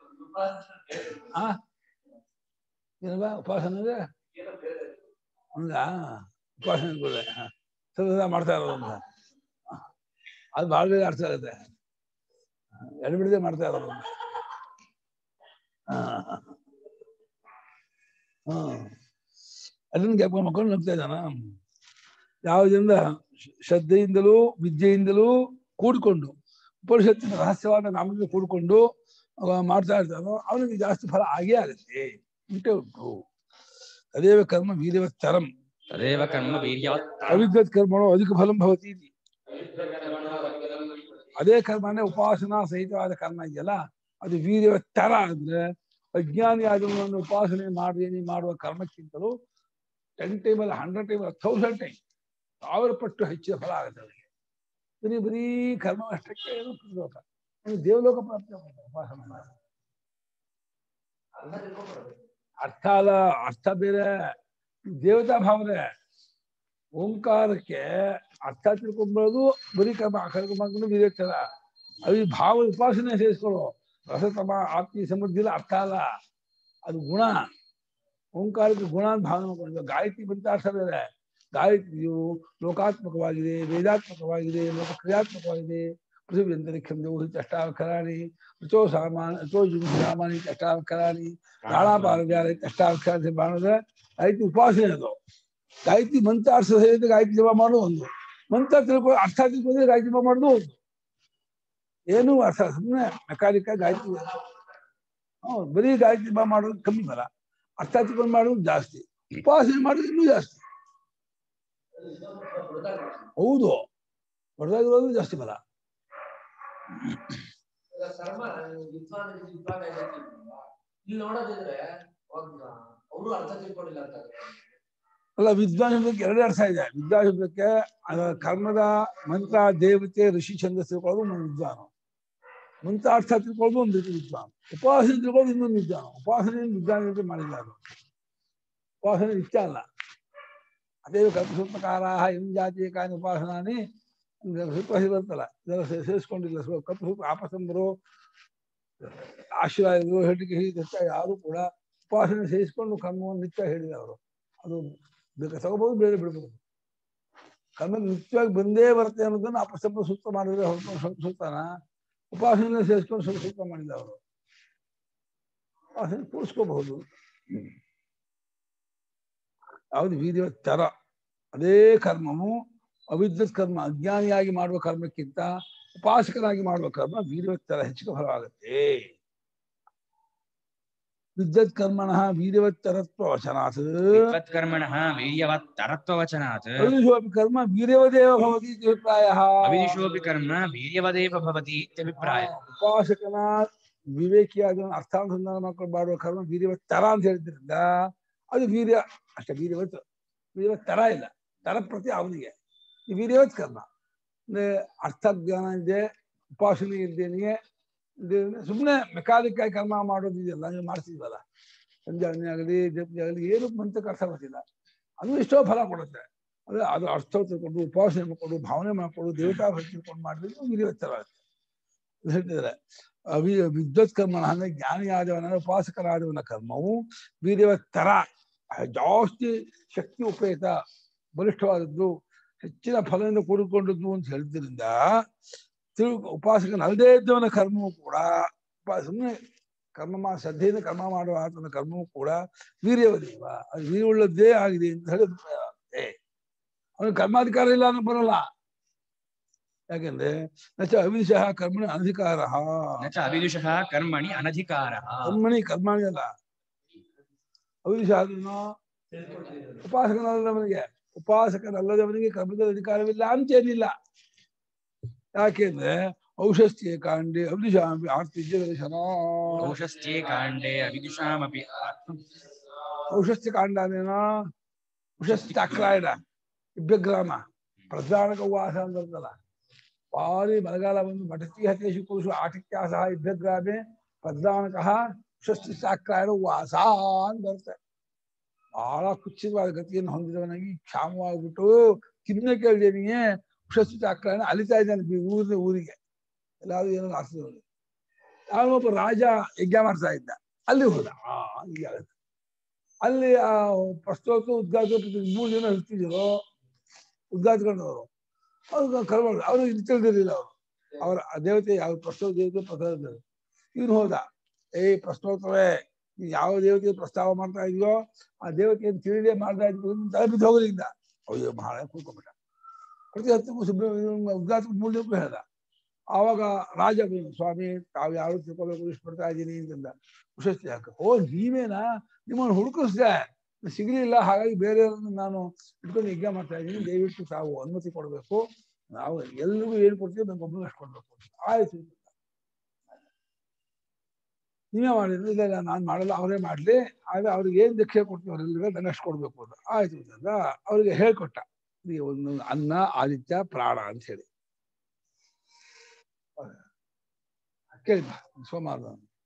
[SPEAKER 2] ಆ ಏನಪ್ಪ ಉಪಾಸನೆ ಹೌದಾ ಉಪಾಸನೆ ಕೂಡ ಸದಾ ಮಾಡ್ತಾ ಇರೋದು ಅಂತ ಅದು ಭಾಳ ಬೇಗ ಅರ್ಥ ಆಗುತ್ತೆ ಎಡಬಿಡದೆ ಮಾಡ್ತಾ ಇರೋದು ಅಂತ. ಹಾ ಹಾ ಅದನ್ನ ಜ್ಞಾಪಕ ಮಕ್ಕಳು ನಂಬ್ತಾ ಇದ್ದಾನ ಯಾವುದರಿಂದ ಶ- ಶ್ರದ್ಧೆಯಿಂದಲೂ ವಿದ್ಯೆಯಿಂದಲೂ ಕೂಡಿಕೊಂಡು ಉಪನಿಷತ್ತಿನ ರಹಸ್ಯವಾದ ನಾಮದಿಂದ ಕೂಡಿಕೊಂಡು ಅವ ಮಾಡ್ತಾ ಇರ್ತಾನೋ ಅವನಿಗೆ ಜಾಸ್ತಿ ಫಲ ಆಗೇ ಆಗುತ್ತೆ ಉಂಟೆ ಉಂಟು ಅದೇವ ಕರ್ಮ ವೀರ್ಯವತ್ತರಂ
[SPEAKER 1] तदेव कर्म वीर्यवत्
[SPEAKER 2] ಅವಿದ್ವತ್ ಕರ್ಮಣೋ ಅಧಿಕ ಫಲಂ ಭವತಿ ಇತಿ. ಅದೇ ಕರ್ಮನೇ ಉಪಾಸನಾ ಸಹಿತವಾದ ಕರ್ಮ ಇದೆಯಲ್ಲ ಅದು ವೀರ್ಯವತ್ತರ ಅಂದ್ರೆ ಅಜ್ಞಾನಿ ಆದವನನ್ನು ಉಪಾಸನೆ ಮಾಡಿ ಮಾಡುವ ಕರ್ಮಕ್ಕಿಂತಲೂ ಟೆನ್ ಟೈಮಲ್ಲಿ ಹಂಡ್ರೆಡ್ ಟೈಮ್ ಥೌಸಂಡ್ ಟೈಮ್ ಸಾವಿರ ಪಟ್ಟು ಹೆಚ್ಚಿನ ಫಲ ಆಗುತ್ತೆ ಅವರಿಗೆ ಬರೀ ಬರೀ ಕರ್ಮ ಅಷ್ಟಕ್ಕೆ ಏನು ಲೋಕ ದೇವಲೋಕ ಪ್ರಾಪ್ತಿ ಆಗುತ್ತೆ ಉಪಾಸನೆ ಮಾಡಿ ಅರ್ಥ ಅಲ್ಲ ಅರ್ಥ ಬೇರೆ ದೇವತಾ ಭಾವನೆ ಓಂಕಾರಕ್ಕೆ ಅರ್ಥ ತಿಳ್ಕೊಂಬರೋದು ಬರೀ ಕರ್ಮ ಕರ್ಕೊಂಡು ವಿವೇಚನ ಅದು ಈ ಭಾವ ಉಪಾಸನೆ ಸೇರಿಸ್ಕೊಳ್ಳೋ ರಸತಮ ಆತ್ಮೀಯ ಸಮೃದ್ಧಿ ಅರ್ಥ ಅಲ್ಲ ಅದು ಗುಣ ಓಂಕಾರಕ್ಕೆ ಗುಣ ಅಂತ ಭಾವನೆ ಮಾಡ್ಕೊಂಡು ಗಾಯತ್ರಿ ಬಂತಾರ್ಥ ಬೇರೆ ಗಾಯತ್ರಿಯು ಲೋಕಾತ್ಮಕವಾಗಿದೆ ವೇದಾತ್ಮಕವಾಗಿದೆ ಲೋಕಕ್ರಿಯಾತ್ಮಕವಾಗಿದೆ ಪೃಥ್ವಿ ಅಂತರಿಕ್ಷಂ ದೇವು ಅಷ್ಟಾವಕರಾಣಿ ಋಚೋ ಸಾಮಾನ್ಯ ಋಚೋ ಜುಂಸು ಸಾಮಾನ್ಯ ಅಷ್ಟಾವಕರಾಣಿ ಪ್ರಾಣಾಪಾರ ಅಷ್ಟಾವಕರ ಬಾಣದ ಗಾಯತ್ರಿ ಉಪಾಸನೆ ಅದು ಗಾಯತ್ರಿ ಮಂತ್ರ ಅರ್ಥ ಸಹಿತ ಗಾಯತ್ರಿ ಜಪ ಮಾಡೋದು ಒಂದು ಮಂತ್ರ ತಿಳ್ಕೊ ಅರ್ಥ ತಿಳ್ಕೊಂಡ್ರೆ ಗಾಯತ್ರಿ ಜಪ ಮಾಡೋದು ಒಂದು ಏನು ಅರ್ಥ ಸುಮ್ಮನೆ ಮೆಕ್ಯಾನಿಕ ಗಾಯತ್ರಿ ಹ್ಮ್ ಬರೀ ಗಾಯತ್ರಿ ಜಪ ಮಾಡೋದು ಕಮ್ಮಿ ಬರ ಅರ್ಥ ತಿಳ್ಕೊಂಡು ಮಾಡೋದು ಜಾಸ್ತಿ ಉಪಾಸನೆ ಮಾಡೋದು ಇನ್ನೂ ಜಾಸ್ತಿ ಹೌದು ಹೊಡೆದಾಗಿರೋದು ಜಾಸ್ತಿ ಬಲ
[SPEAKER 3] ಕರ್ಮ ವಿದ್ವಾನ್ ವಿದ್ವಾನ್ ಆಗೈತಿ ಇಲ್ಲಿ ನೋಡೋದಿದ್ರೆ ಅವರು ಅರ್ಥ ತಿಳ್ಕೊಂಡಿಲ್ಲ ಅಂತ ಆಗುತ್ತೆ.
[SPEAKER 2] ಅಲ್ಲ ವಿದ್ವಾನ್ ಶಬ್ದಕ್ಕೆ ಎರಡೇ ಅರ್ಥ ಇದೆ ವಿದ್ವಾನ್ ಶಬ್ದಕ್ಕೆ ಅದರ ಕರ್ಮದ ಮಂತ್ರ ದೇವತೆ ಋಷಿ ಛಂದಸ್ ತಿಳ್ಕೊಳ್ಳೋದು ಒಂದು ವಿದ್ವಾನ ಮಂತ್ರ ಅರ್ಥ ತಿಳ್ಕೊಳ್ಳೋದು ಒಂದು ರೀತಿ ವಿದ್ವಾನ ಉಪಾಸನೆ ತಿಳ್ಕೊಳ್ಳೋದು ಇನ್ನೊಂದು ವಿದ್ವಾನ ಉಪಾಸನೆ ವಿದ್ವಾನ ಜೊತೆ ಮಾಡಿಲ್ಲ ಅದು ಉಪಾಸನೆ ನಿತ್ಯ ಅಲ್ಲ ಅದೇ ಕಲ್ಪಸೂತ್ರಕಾರ ಇನ್ ಜಾತಿಯ ಕಾನಿ ಉಪಾಸನಾನಿ ಸ್ವಲ್ಪ ಬರ್ತಲ್ಲ ಇದೆಲ್ಲ ಸೇ- ಸೇರಿಸ್ಕೊಂಡಿಲ್ಲ ಸೊ ಕಲ್ಪಸೂತ್ರ ಆಪಸಂಬರು ಆಶೀರ್ವಾದಗಳು ಹೆಡ್ಡಿಗೆ ಹೀಗೆ ಯಾರು ಕೂಡ ಉಪಾಸನೆ ಸೇರಿಸ್ಕೊಂಡು ಕರ್ಮವನ್ನು ನಿತ್ಯ ಹೇಳಿಲ್ಲ ಅವರು ಅದು ಬೇಕಾ ತಗೋಬಹುದು ಬೇರೆ ಬಿಡ್ಬೋದು ಕರ್ಮ ನಿತ್ಯವಾಗಿ ಬಂದೇ ಬರುತ್ತೆ ಅನ್ನೋದನ್ನ ಅಪಸಪ್ಪ ಸೂಕ್ತ ಮಾಡಿದ್ರೆ ಹೊರತು ಸ್ವಲ್ಪ ಸೂಕ್ತನ ಉಪಾಸನೆ ಸೇರಿಸ್ಕೊಂಡು ಸ್ವಲ್ಪ ಸೂಕ್ತ ಮಾಡಿಲ್ಲ ಅವರು ಉಪಾಸನೆ ಕೂರಿಸ್ಕೋಬಹುದು ಯಾವುದು ವೀರ್ಯವತ್ತರ ಅದೇ ಕರ್ಮವು ಅವಿದ್ಯುತ್ ಕರ್ಮ ಅಜ್ಞಾನಿಯಾಗಿ ಮಾಡುವ ಕರ್ಮಕ್ಕಿಂತ ಉಪಾಸಕನಾಗಿ ಮಾಡುವ ಕರ್ಮ ವೀರ್ಯವತ್ತರ ಹೆಚ್ಚಿಗೆ ಫಲವಾಗುತ್ತೆ ವಿದ್ಯುತ್ ಕರ್ಮಣ ವೀರ್ಯವತ್ತರತ್ವ ವಚನಾತ್
[SPEAKER 1] विद्वत्कर्मणः वीर्यवत्तरत्ववचनात्
[SPEAKER 2] ಅವಿದುಷೋಪಿ ಕರ್ಮ ವೀರ್ಯವದೇವ ಭವತಿ ಇತಿ ಅಭಿಪ್ರಾಯಃ
[SPEAKER 1] अविदिशोऽपि कर्म वीर्यवदेव भवति इत्यभिप्रायः
[SPEAKER 2] ಉಪಾಸಕನ ವಿವೇಕಿಯಾದ ಅರ್ಥಾನುಸಂಧಾನ ಮಾಡ್ಕೊಂಡು ಮಾಡುವ ಕರ್ಮ ವೀರ್ಯವತ್ತರ ಅಂತ ಹೇಳಿದ್ರಿಂದ ಅದು ವೀರ್ಯ ಅಷ್ಟೇ ವೀರ್ಯವತ್ ವೀರ್ಯವತ್ ತರ ಇಲ್ಲ ತರ ಪ್ರತಿ ಅವನಿಗೆ ಈ ವೀರ್ಯವತ್ ಕರ್ಮ ಅಂದ್ರೆ ಅರ್ಥ ಜ್ಞಾನ ಇದೆ ಉಪಾಸನೆ ಇದ್ದೇನೆಯೇ ಸುಮ್ಮನೆ ಮೆಕ್ಯಾನಿಕ್ ಆಗಿ ಕರ್ಮ ಮಾಡೋದಿದೆಯಲ್ಲ ನೀವು ಮಾಡ್ತಿದ್ವಲ್ಲ ಸಂಜಾವನೆ ಆಗಲಿ ಜಪನೆ ಆಗಲಿ ಏನು ಮಂತ್ರಕ್ಕೆ ಅರ್ಥ ಗೊತ್ತಿಲ್ಲ ಅದು ಎಷ್ಟೋ ಫಲ ಕೊಡುತ್ತೆ ಅದೇ ಅದು ಅರ್ಥ ತಿಳ್ಕೊಂಡು ಉಪಾಸನೆ ಮಾಡ್ಕೊಂಡು ಭಾವನೆ ಮಾಡ್ಕೊಂಡು ದೇವತಾ ಭಕ್ತಿ ತಿಳ್ಕೊಂಡು ಮಾಡಿದ್ರೆ ವೀರ್ಯವತ್ತರ ಆಗುತ್ತೆ ಅಂತ ಹೇಳ್ತಿದ್ದಾರೆ ಅವಿ ವಿದ್ವತ್ ಕರ್ಮ ಅಂದ್ರೆ ಜ್ಞಾನಿಯಾದವನ ಉಪಾಸಕರಾದವನ ಕರ್ಮವು ವೀರ್ಯವತ್ತರ ಜಾಸ್ತಿ ಶಕ್ತಿ ಉಪೇತ ಬಲಿಷ್ಠವಾದದ್ದು ಹೆಚ್ಚಿನ ಫಲದಿಂದ ಕೂಡಿಕೊಂಡದ್ದು ಅಂತ ಹೇಳಿದ್ರಿಂದ ತಿಳು ಉಪಾಸಕನ ಅಲ್ಲದೇ ಇದ್ದವನ ಕರ್ಮವು ಕೂಡ ಉಪ- ಸುಮ್ಮನೆ ಕರ್ಮ ಮಾ ಶ್ರದ್ಧೆಯಿಂದ ಕರ್ಮ ಮಾಡುವ ಆತನ ಕರ್ಮವೂ ಕೂಡ ವೀರ್ಯವದೇವ ಅದು ವೀರ್ಯವುಳ್ಳದ್ದೇ ಆಗಿದೆ ಅಂತ ಹೇಳಿ ಏ ಅವನಿಗೆ ಕರ್ಮಾಧಿಕಾರ ಇಲ್ಲ ಅನ್ನೋ ಬರಲ್ಲ ಯಾಕೆಂದ್ರೆ ನಚ ಅವಿಶಃ ಕರ್ಮಣ ಅಧಿಕಾರ
[SPEAKER 1] ನ ಚ ಅವಿದುಷಃ ಕರ್ಮಣಿ ಅನಧಿಕಾರ
[SPEAKER 2] ಕರ್ಮಣಿ ಕರ್ಮಾಣಿ ಅಲ್ಲ ಅವಿಶಃ ಅದನ್ನು ಉಪಾಸಕನಲ್ಲದವನಿಗೆ ಉಪಾಸಕನಲ್ಲದವನಿಗೆ ಕರ್ಮದ ಅಧಿಕಾರವಿಲ್ಲ ಅಂತೇನಿಲ್ಲ ಯಾಕೆಂದ್ರೆ ಔಷಸ್ತಿಯ ಕಾಂಡೆ ಅವಿಶಾಂಬಿ ಆರ್ತಿಜ್ಯ ದರ್ಶನ
[SPEAKER 1] ದೋಷಸ್ಥ್ಯೇ ಕಾಂಡೆ ಅವಿದುಷಾಮಪಿ
[SPEAKER 2] ಔಷಸ್ತಿ ಕಾಂಡ ಅಂದ್ರೇನೋ ಉಷಸ್ತಿ ಅಕ್ರಾಯಣ ಇಬ್ಬಗ್ರಾಮ ಪ್ರಧಾನಕ ಉವಾಸ ಅಂತಲ್ಲ ಭಾರಿ ಬರಗಾಲ ಬಂದು ಮಠತಿ ಹತೇಶು ಪುರುಷು ಆಟಿಕ್ಯಾಸ ಇಬ್ಬಗ್ರಾಮೆ ಪ್ರಧಾನಕ ಉಷಸ್ತಿ ಸಾಕ್ರಾಯಣ ಉವಾಸ ಅಂತ ಬರುತ್ತೆ ಬಹಳ ಕುಚ್ಚಿತವಾದ ಗತಿಯನ್ನು ಹೊಂದಿದವನಾಗಿ ಕ್ಷಾಮವಾಗ್ಬಿಟ್ಟು ಕಿನ್ನ ಕೇಳಿದನಿಗೆ ಉಷಸ್ತಿ ಸಾಕ್ರಾಯಣ ಅಲಿತಾ ಇದ್ದಾನೆ ಬಿ- ಊರಿನ ಊರಿಗೆ ಎಲ್ಲಾದ್ರೂ ಏನೋ ಆಗ್ತದೆ ಯಾವೊಬ್ಬ ರಾಜ ಯಜ್ಞ ಮಾಡ್ತಾ ಇದ್ದ ಅಲ್ಲಿ ಹೋದ ಆ ಹೀಗೆ ಆಗುತ್ತೆ ಅಲ್ಲಿ ಆ ಪ್ರಸ್ತೋತ ಉದ್ಘಾತ ಮೂರು ಜನ ಇರ್ತಿದ್ರು ಉದ್ಘಾತಗೊಂಡವರು ಅವ್ರು ಕರ್ಮ ಅವರು ಇದು ತಿಳಿದಿರಲಿಲ್ಲ ಅವರು ಅವರ ಆ ದೇವತೆ ಯಾವ ಪ್ರಸ್ತೋತ ದೇವತೆ ಪ್ರಸಾದ ಇವನು ಹೋದ ಏ ಪ್ರಸ್ತೋತ್ರವೇ ನೀನ್ ಯಾವ ದೇವತೆ ಪ್ರಸ್ತಾವ ಮಾಡ್ತಾ ಇದೆಯೋ ಆ ದೇವತೆಯನ್ನು ತಿಳಿದೇ ಮಾಡ್ತಾ ಇದ್ರು ತಲೆ ಬಿದ್ದು ಹೋಗಲಿಲ್ಲ ಅಯ್ಯೋ ಬಹಳ ಕೂತ್ಕೊಂಡ್ಬಿಟ್ಟ ಪ್ರತಿ ಹತ್ತು ಸುಬ್ರಹ್ಮಣ್ಯ ಉದ್ಘಾತ ಮೂರು ದಿನಕ್ಕೂ ಹೇಳ್ದ ಆವಾಗ ರಾಜ ಬಂದ, ಸ್ವಾಮಿ ತಾವು ಯಾರು ತಿಳ್ಕೊಬೇಕು ಇಷ್ಟಪಡ್ತಾ ಇದ್ದೀನಿ ಅಂತಂದ ಪ್ರಶಸ್ತಿ ಹಾಕ ಓ ನೀವೇನಾ ನಿಮ್ಮನ್ನು ಹುಡುಕಿಸ್ದೆ ಸಿಗ್ಲಿಲ್ಲ ಹಾಗಾಗಿ ಬೇರೆ ನಾನು ಇಟ್ಕೊಂಡು ಯಜ್ಞ ಮಾಡ್ತಾ ಇದ್ದೀನಿ ದಯವಿಟ್ಟು ತಾವು ಅನುಮತಿ ಕೊಡಬೇಕು ನಾವು ಎಲ್ರಿಗೂ ಏನ್ ಕೊಡ್ತೀವಿ ನಮ್ಗೆ ಒಬ್ಬರು ಅಷ್ಟು ಕೊಡ್ಬೇಕು ಆಯ್ತು ನೀವೇ ಮಾಡಿದ್ರು ಇಲ್ಲ ಇಲ್ಲ ನಾನು ಮಾಡಲ್ಲ ಅವರೇ ಮಾಡ್ಲಿ ಆದ್ರೆ ಅವ್ರಿಗೆ ಏನ್ ದೀಕ್ಷೆ ಕೊಡ್ತೀವಿ ಅವರೆಲ್ಲರಿಗೂ ನನಗೆ ಅಷ್ಟು ಕೊಡ್ಬೇಕು ಅಂತ ಆಯ್ತು ಅಂತ ಅವ್ರಿಗೆ ಹೇಳ್ಕೊಟ್ಟ ಈ ಒಂದು ಅನ್ನ ಆದಿತ್ಯ ಪ್ರಾಣ ಅಂತ ಹೇಳಿ ಕೇಳಿ ಬಾ, ಸೋಮವಾರ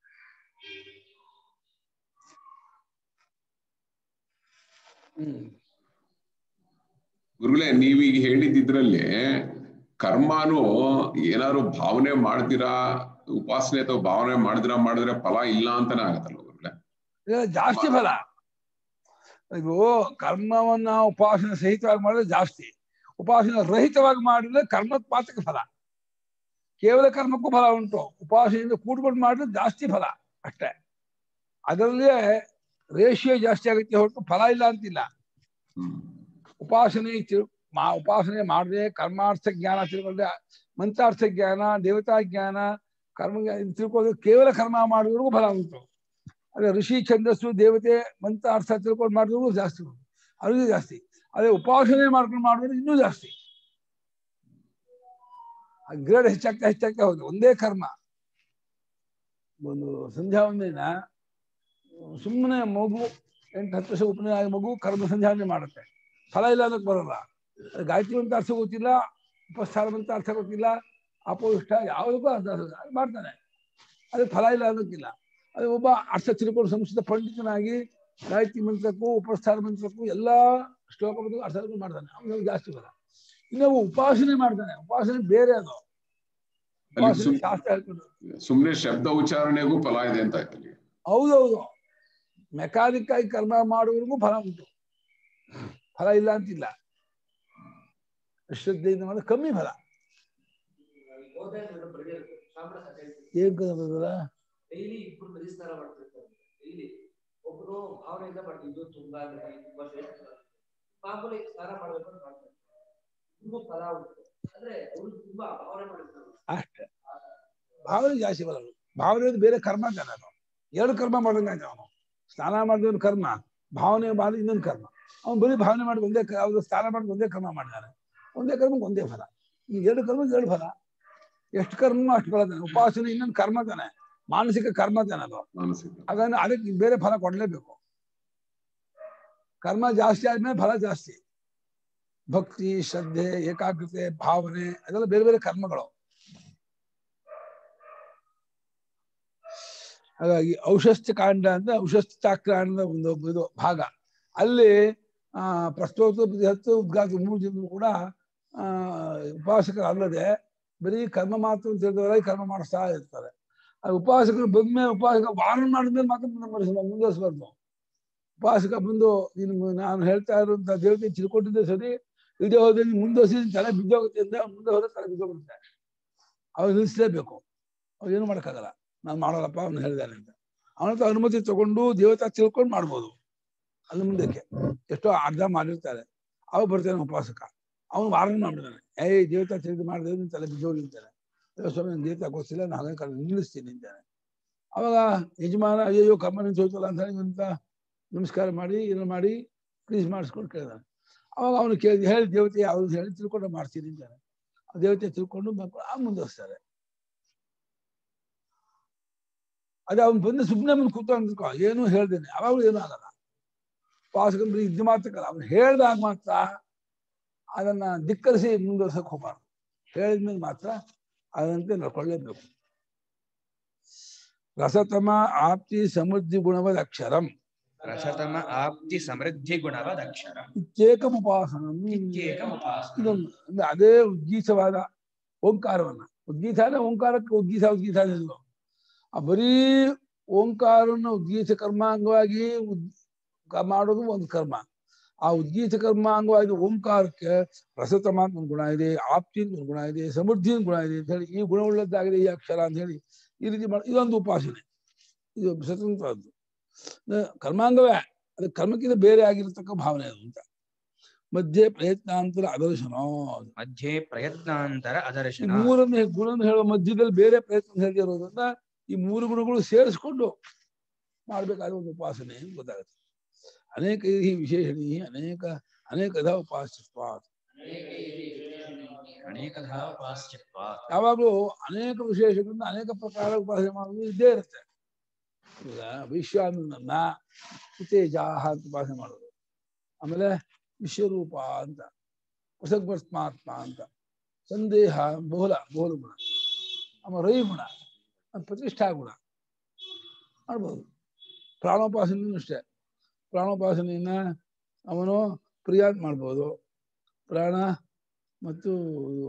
[SPEAKER 2] ಹ್ಮ್
[SPEAKER 4] ಗುರುಗಳೇ ನೀವೀಗ ಹೇಳಿದ್ದಿದ್ರಲ್ಲಿ ಕರ್ಮಾನು ಏನಾದ್ರು ಭಾವನೆ ಮಾಡ್ದಿರಾ ಉಪಾಸನೆ ಅಥವಾ ಭಾವನೆ ಮಾಡಿದಿರಾ ಮಾಡಿದ್ರೆ ಫಲ ಇಲ್ಲ ಅಂತಾನೆ ಆಗತ್ತಲ್ಲ ಗುರುಗಳೇ
[SPEAKER 2] ಇದು ಜಾಸ್ತಿ ಫಲ ಇದು ಕರ್ಮವನ್ನ ಉಪಾಸನೆ ಸಹಿತವಾಗಿ ಮಾಡಿದ್ರೆ ಜಾಸ್ತಿ ಉಪಾಸನೆ ರಹಿತವಾಗಿ ಮಾಡಿದ್ರೆ ಕರ್ಮದ ಪಾತ್ರಕ್ಕೆ ಫಲ ಕೇವಲ ಕರ್ಮಕ್ಕೂ ಫಲ ಉಂಟು ಉಪಾಸನೆಯಿಂದ ಕೂಡ್ಕೊಂಡು ಮಾಡಿದ್ರೆ ಜಾಸ್ತಿ ಫಲ ಅಷ್ಟೇ ಅದರಲ್ಲೇ ರೇಷಿಯೋ ಜಾಸ್ತಿ ಆಗುತ್ತೆ ಹೊರತು ಫಲ ಇಲ್ಲ ಅಂತಿಲ್ಲ
[SPEAKER 4] ಹ್ಮ್
[SPEAKER 2] ಉಪಾಸನೆ ತಿಳ್- ಮಾ ಉಪಾಸನೆ ಮಾಡದೆ ಕರ್ಮಾರ್ಥ ಜ್ಞಾನ ತಿಳ್ಕೊಂಡ್ರೆ ಮಂತ್ರಾರ್ಥ ಜ್ಞಾನ ದೇವತಾ ಜ್ಞಾನ ಕರ್ಮ ಜ್ಞಾನ ಇದ್ ತಿಳ್ಕೊಂಡ್ರೆ ಕೇವಲ ಕರ್ಮ ಮಾಡಿದ್ರಿಗೂ ಫಲ ಉಂಟು ಅದೇ ಋಷಿ ಛಂದಸ್ಸು ದೇವತೆ ಮಂತ್ರಾರ್ಥ ತಿಳ್ಕೊಂಡು ಮಾಡಿದ್ರು ಜಾಸ್ತಿ ಉಂಟು ಅವ್ರಿಗೂ ಜಾಸ್ತಿ ಅದೇ ಉಪಾಸನೆ ಮಾಡ್ಕೊಂಡು ಮಾಡಿದ್ರೆ ಇನ್ನೂ ಜಾಸ್ತಿ ಗ್ರೇಡ್ ಹೆಚ್ಚಾಗ್ತಾ ಹೆಚ್ಚಾಗ್ತಾ ಹೋಗುತ್ತೆ ಒಂದೇ ಕರ್ಮ ಒಂದು ಸಂಧ್ಯಾ ವಂದನೆನ ಸುಮ್ಮನೆ ಮಗು ಎಂಟು ಹತ್ತು ವರ್ಷ ಉಪನಯನ ಮಗು ಕರ್ಮ ಸಂಧ್ಯಾವನೆ ಮಾಡುತ್ತೆ ಫಲ ಇಲ್ಲ ಅನ್ನೋಕೆ ಬರಲ್ಲ ಅದು ಗಾಯತ್ರಿ ಅಂತ ಅರ್ಥ ಗೊತ್ತಿಲ್ಲ ಉಪಸ್ಥಾನ ಅಂತ ಅರ್ಥ ಗೊತ್ತಿಲ್ಲ ಅಪವಿಷ್ಟ ಯಾವುದಕ್ಕೂ ಅರ್ಥ ಆಗಲ್ಲ. ಅದು ಮಾಡ್ತಾನೆ ಅದಕ್ಕೆ ಫಲ ಇಲ್ಲ ಅನ್ನೋಕ್ಕಿಲ್ಲ ಅದು ಒಬ್ಬ ಅರ್ಥ ತಿಳ್ಕೊಂಡು ಸಂಸ್ಕೃತ ಪಂಡಿತನಾಗಿ ಗಾಯತ್ರಿ ಮಂತ್ರಕ್ಕೂ ಉಪಸ್ಥಾನ ಮಂತ್ರಕ್ಕೂ ಎಲ್ಲಾ ಶ್ಲೋಕ ಮಂತ್ರಕ್ಕೂ ಅರ್ಥ ತಿಳ್ಕೊಂಡು ಮಾಡ್ತಾನೆ ಅವನಿಗೆ ಜಾಸ್ತಿ ಫಲ ಇನ್ನೊಬ್ಬ ಉಪಾಸನೆ ಮಾಡ್ತಾನೆ ಉಪಾಸನೆ ಬೇರೆ ಅದು
[SPEAKER 4] ಅಲ್ಲಿ
[SPEAKER 2] ಉಪಾಸನೆ
[SPEAKER 4] ಸುಮ್-
[SPEAKER 2] ಶಾಸ್ತ್ರ ಹೇಳ್ಕೊಂಡು
[SPEAKER 4] ಸುಮ್ನೆ ಶಬ್ದ ಉಚ್ಚಾರಣೆಗೂ ಫಲ ಇದೆ ಅಂತ ಆಯ್ತು ಅಲ್ಲಿ
[SPEAKER 2] ಹೌದೌದು ಮೆಕ್ಯಾನಿಕ್ ಆಗಿ ಕರ್ಮ ಮಾಡುವವರಿಗೂ ಫಲ ಉಂಟು ಫಲ ಇಲ್ಲ ಅಂತಿಲ್ಲ ಶ್ರದ್ಧೆಯಿಂದ ಮಾಡಿದ್ರೆ ಕಮ್ಮಿ ಫಲ ಏನ್ ಬರ್ತದಲ್ಲ
[SPEAKER 3] ಡೈಲಿ ಇಬ್ರು ನದಿ ಸ್ನಾನ ಮಾಡ್ತಿರ್ತಾರೆ ಡೈಲಿ ಒಬ್ರು ಭಾವನೆಯಿಂದ ಮಾಡ್ತಾರೆ ಇದು ತುಂಬಾ ನದಿ ತುಂಬಾ ಶ್ರೇಷ್ಠ ಮಾಮೂಲಿ ಸ್ನಾನ ಮಾಡ್ಬೇಕು ಅಂತ ಮಾಡ್ತಾರೆ ತುಂಬಾ ಫಲ ಉಂಟು ಅಂದ್ರೆ ಅವ್ರು ತುಂಬಾ ಭಾವನೆ ಮಾಡಿರ್ತಾರೆ
[SPEAKER 2] ಅಷ್ಟೇ ಭಾವನೆ ಜಾಸ್ತಿ ಬರಲ್ಲ ಭಾವನೆ ಅಂದ್ರೆ ಬೇರೆ ಕರ್ಮ ಅಂತಾನೆ ಅದು ಎರಡು ಕರ್ಮ ಮಾಡೋಂಗ ಅವನು ಸ್ನಾನ ಮಾಡಿದವನು ಕರ್ಮ ಭಾವನೆ ಮಾಡಿ ಇನ್ನೊಂದು ಕರ್ಮ ಅವನು ಬರೀ ಭಾವನೆ ಮಾಡಿ ಒಂದೇ ಕ- ಅವ್ರು ಸ್ನಾನ ಮಾಡಿ ಒಂದೇ ಕರ್ಮ ಮಾಡಿದಾನೆ ಒಂದೇ ಕರ್ಮಕ್ಕೆ ಒಂದೇ ಫಲ ಈ ಎರಡು ಕರ್ಮಕ್ಕೆ ಎರಡು ಫಲ ಎಷ್ಟು ಕರ್ಮ ಅಷ್ಟು ಫಲ ತಾನೆ ಉಪಾಸನೆ ಇನ್ನೊಂದು ಕರ್ಮ ತಾನೆ ಮಾನಸಿಕ ಕರ್ಮ ತಾನೆ ಅದು
[SPEAKER 4] ಮಾನಸಿಕ
[SPEAKER 2] ಅದನ್ನು ಅದಕ್ಕೆ ಬೇರೆ ಫಲ ಕೊಡಲೇಬೇಕು ಕರ್ಮ ಜಾಸ್ತಿ ಆದ್ಮೇಲೆ ಫಲ ಜಾಸ್ತಿ ಭಕ್ತಿ ಶ್ರದ್ಧೆ ಏಕಾಗ್ರತೆ ಭಾವನೆ ಅದೆಲ್ಲ ಬೇರೆ ಬೇರೆ ಕರ್ಮಗಳು ಹಾಗಾಗಿ ಔಷಸ್ತ್ಯ ಕಾಂಡ ಅಂದ್ರೆ ಔಷಸ್ತ್ಯಾಕ್ರಾಂಡದ ಒಂದು ಇದು ಭಾಗ ಅಲ್ಲಿ ಆ ಪ್ರಸ್ತೋತ ಹತ್ತು ಉದ್ಘಾತ ಮೂರು ಜನರು ಕೂಡ ಆ ಉಪಾಸಕರಲ್ಲದೆ ಬರೀ ಕರ್ಮ ಮಾತ್ರ ತಿಳಿದವರಾಗಿ ಕರ್ಮ ಮಾಡಿಸ್ತಾ ಇರ್ತಾರೆ ಆ ಉಪಾಸಕರು ಬಂದ್ಮೇಲೆ ಉಪಾಸಕ ವಾರ ಮಾಡಿದ್ಮೇಲೆ ಮಾತ್ರ ಮುಂದೆ ಮುಂದುವರಿಸಬಾರ್ದು ಉಪಾಸಕ ಬಂದು ನೀನು ನಾನು ಹೇಳ್ತಾ ಇರುವಂತ ದೇವತೆ ತಿಳ್ಕೊಂಡಿದ್ದೆ ಸರಿ ಇಲ್ಲದೆ ಹೋದ್ರೆ ನೀನು ಮುಂದುವರಿಸಿ ನಿನ್ ತಲೆ ಬಿದ್ದೋಗುತ್ತೆ ಅಂದ್ರೆ ಅವ್ನು ಮುಂದೆ ಹೋದ್ರೆ ತಲೆ ಬಿದ್ದೋಗುತ್ತೆ ಅವ್ರು ನಿಲ್ಲಿಸಲೇಬೇಕು ಅವ್ರು ಏನು ಮಾಡೋಕ್ಕಾಗಲ್ಲ ನಾನು ಮಾಡೋಲ್ಲಪ್ಪ ಅವ್ನು ಹೇಳಿದಾನೆ ಅಂತ ಅವನ ಹತ್ರ ಅನುಮತಿ ತಗೊಂಡು ದೇವತಾ ತಿಳ್ಕೊಂಡು ಮಾಡ್ಬೋದು ಅಲ್ಲಿ ಮುಂದಕ್ಕೆ ಎಷ್ಟೋ ಅರ್ಧ ಮಾಡಿರ್ತಾರೆ ಅವಾಗ ಬರ್ತಾನೆ ಉಪಾಸಕ ಅವನು ವಾರಣ ಮಾಡಿದಾನೆ ಏಯ್ ದೇವತಾ ತಿಳಿದು ಮಾಡಿದ್ರೆ ನಿನ್ ತಲೆ ಬಿದ್ದೋಗಿ ನಿಂತಾನೆ ಅಯ್ಯೋ ಸ್ವಾಮಿ ನಾನು ದೇವತಾ ಗೊತ್ತಿಲ್ಲ ನಾನು ಹಾಗೆ ಕರ್ದು ನಿಲ್ಲಿಸ್ತೀನಿ ಅಂತಾನೆ ಅವಾಗ ಯಜಮಾನ ಅಯ್ಯೋ ಕರ್ಮ ನಿಂತೋಯ್ತಲ್ಲ ಅಂತ ಹೇಳಿ ಅಂತ ನಮಸ್ಕಾರ ಮಾಡಿ ಏನೋ ಮಾಡಿ ಪ್ಲೀಸ್ ಮಾಡಿಸ್ಕೊಂಡು ಕೇಳಿದಾನೆ ಅವಾಗ ಅವನು ಕೇಳಿ ಹೇಳಿ ದೇವತೆ ಯಾವ್ದು ಹೇಳಿ ತಿಳ್ಕೊಂಡು ಮಾಡ್ತೀನಿ ಅಂತಾನೆ ಆ ದೇವತೆ ತಿಳ್ಕೊಂಡು ಮಕ್ಕಳು ಆ ಮುಂದುವರಿಸ್ತಾರೆ ಅದೇ ಅವ್ನು ಬಂದು ಸುಮ್ಮನೆ ಮುಂದೆ ಕೂತ್ಕೊಂಡು ಏನು ಹೇಳ್ದೇನೆ ಅವಾಗಲೂ ಏನೂ ಆಗಲ್ಲ ಉಪಾಸಕಂದ್ರೆ ಇದ್ದು ಮಾತ್ರಕ್ಕಲ್ಲ ಅವ್ನು ಹೇಳ್ದಾಗ ಮಾತ್ರ ಅದನ್ನ ಧಿಕ್ಕರಿಸಿ ಮುಂದುವರ್ಸಕ್ ಹೋಗ್ಬಾರ್ದು ಹೇಳಿದ್ಮೇಲೆ ಮಾತ್ರ ಅದಂತೆ ನಡ್ಕೊಳ್ಳೇಬೇಕು ರಸತಮ ಆಪ್ತಿ ಸಮೃದ್ಧಿ ಗುಣವದ ಅಕ್ಷರಂ
[SPEAKER 1] ರಸತಮ ಆಪ್ತಿ ಸಮೃದ್ಧಿ ಗುಣವದ ಅಕ್ಷರ
[SPEAKER 2] ಇತ್ಯೇಕಂ ಉಪಾಸನ
[SPEAKER 1] ಇತ್ಯೇಕಂ ಉಪಾಸನ
[SPEAKER 2] ಇದೊಂದು ಅಂದ್ರೆ ಅದೇ ಉದ್ಗೀತವಾದ ಓಂಕಾರವನ್ನ ಉದ್ಗೀತ ಅಂದ್ರೆ ಓಂಕಾರಕ್ಕೆ ಉದ್ಗೀತ ಉದ್ಗೀತ ಅನ್ನೋದು. ಆ ಬರೀ ಓಂಕಾರವನ್ನು ಉದ್ಗೀತ ಕರ್ಮಾಂಗವಾಗಿ ಉದ್ ಕ- ಮಾಡೋದು ಒಂದು ಕರ್ಮ ಆ ಉದ್ಗೀತ ಕರ್ಮಾಂಗವಾಗಿ ಓಂಕಾರಕ್ಕೆ ರಸತಮ ಅಂತ ಒಂದು ಗುಣ ಇದೆ ಆಪ್ತಿ ಅಂತ ಒಂದು ಗುಣ ಇದೆ ಸಮೃದ್ಧಿ ಅಂತ ಗುಣ ಇದೆ ಅಂತ ಹೇಳಿ ಈ ಗುಣವುಳ್ಳದ್ದಾಗಿದೆ ಈ ಅಕ್ಷರ ಅಂತ ಹೇಳಿ ಈ ರೀತಿ ಮಾಡಿ ಇದೊಂದು ಉಪಾಸನೆ ಇದು ಸ್ವತಂತ್ರದ್ದು ನ- ಕರ್ಮಾಂಗವೇ ಅದು ಕರ್ಮಕ್ಕಿಂತ ಬೇರೆ ಆಗಿರತಕ್ಕ ಭಾವನೆ ಅದು ಅಂತ ಮಧ್ಯೆ ಪ್ರಯತ್ನಾಂತರ ಅದರ್ಶನ
[SPEAKER 1] ಮಧ್ಯೆ ಪ್ರಯತ್ನಾಂತರ
[SPEAKER 2] ಈ
[SPEAKER 1] ಅದರ್ಶನ
[SPEAKER 2] ಮೂರನ್ನು ಗುಣವನ್ನು ಹೇಳುವ ಮಧ್ಯದಲ್ಲಿ ಬೇರೆ ಪ್ರಯತ್ನ ಹೇಳಿರೋದ್ರಿಂದ ಈ ಮೂರು ಗುಣಗಳು ಸೇರಿಸ್ಕೊಂಡು ಮಾಡ್ಬೇಕಾದ ಒಂದು ಉಪಾಸನೆ ಅಂತ ಗೊತ್ತಾಗುತ್ತೆ ಅನೇಕ ಈ ವಿಶೇಷಣಿ ಅನೇಕ ಅನೇಕದ ಉಪಾಸಿತ್ವ
[SPEAKER 1] ಅನೇಕಧಾ ಉಪಾಸ್ಯತ್ವ
[SPEAKER 2] ಯಾವಾಗಲೂ ಅನೇಕ ವಿಶೇಷಗಳಿಂದ ಅನೇಕ ಪ್ರಕಾರ ಉಪಾಸನೆ ಮಾಡೋದು ಇದ್ದೇ ಇರುತ್ತೆ ಈಗ ವಿಶ್ವಾನಂದನ್ನ ಉತ್ತೇಜಾಹ ಅಂತ ಉಪಾಸನೆ ಮಾಡೋದು ಆಮೇಲೆ ವಿಶ್ವರೂಪ ಅಂತ ಪೃಥಗ್ವರ್ತ್ಮಾತ್ಮ ಅಂತ ಸಂದೇಹ ಬಹುಲ ಬಹುಲ ಗುಣ ಆಮೇಲೆ ರೈ ಗುಣ ಆಮೇಲೆ ಪ್ರತಿಷ್ಠಾ ಗುಣ ಮಾಡ್ಬೋದು ಪ್ರಾಣೋಪಾಸನೆಯೂ ಅಷ್ಟೇ ಪ್ರಾಣೋಪಾಸನೆಯನ್ನ ಅವನು ಪ್ರಿಯಾತ್ ಮಾಡ್ಬೋದು ಪ್ರಾಣ ಮತ್ತು ಇದು,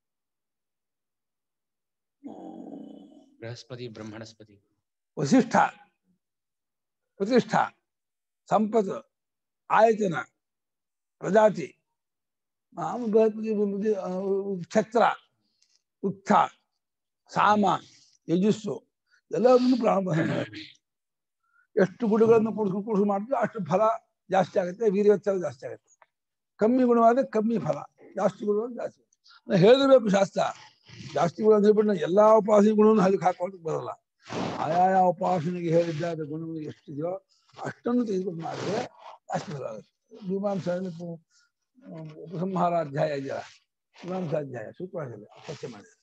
[SPEAKER 2] ಆ,
[SPEAKER 1] ಬೃಹಸ್ಪತಿ ಬ್ರಹ್ಮಣಸ್ಪತಿ
[SPEAKER 2] ವಸಿಷ್ಠ ಪ್ರತಿಷ್ಠಾ ಸಂಪತ್ ಆಯತನ ಪ್ರಜಾತಿ ಆಮೇಲೆ ಬೃಹಸ್ಪತಿ ಬೃಹಸ್ಪತಿ, ಆ, ಛತ್ರ ಉತ್ಥ ಸಾಮ ಯಜಸ್ಸು ಎಲ್ಲವನ್ನು ಪ್ರಾರಂಭ ಎಷ್ಟು ಗುಣಗಳನ್ನು ಕೂಡಿಸ್ಕೊಂಡು ಕೂಡಿಸಿ ಮಾಡಿದ್ರೆ ಅಷ್ಟು ಫಲ ಜಾಸ್ತಿ ಆಗುತ್ತೆ ವೀರ್ಯೋತ್ಸವ ಜಾಸ್ತಿ ಆಗುತ್ತೆ ಕಮ್ಮಿ ಗುಣವಾದ್ರೆ ಕಮ್ಮಿ ಫಲ ಜಾಸ್ತಿ ಗುಣವಾದ್ರೆ ಜಾಸ್ತಿ ನಾನು ಹೇಳಿರ್ಬೇಕು ಶಾಸ್ತ್ರ ಜಾಸ್ತಿ ಗುಣ ಅಂತ ಹೇಳ್ಬಿಟ್ಟು ನಾನು ಎಲ್ಲಾ ಉಪಾಸನೆ ಗುಣವನ್ನು ಅದಕ್ಕೆ ಹಾಕೊಳ್ಳೋದಕ್ಕೆ ಬರಲ್ಲ ಆಯಾಯ ಉಪಾಸನೆಗೆ ಹೇಳಿದ್ದಾದ ಗುಣಗಳು ಎಷ್ಟಿದೆಯೋ ಅಷ್ಟನ್ನು ತೆಗೆದುಕೊಂಡು ಮಾಡಿದ್ರೆ ಜಾಸ್ತಿ ಫಲ ಆಗುತ್ತೆ ಮೀಮಾಂಸೆಯಲ್ಲಿ ಉಪ- ಉಪಸಂಹಾರಾಧ್ಯಾಯ ಇದೆಯಲ್ಲ ಮೀಮಾಂಸಾಧ್ಯಾಯ ಸೂತ್ರವಾಗಿದೆ ಚರ್ಚೆ ಮಾಡಿದೆ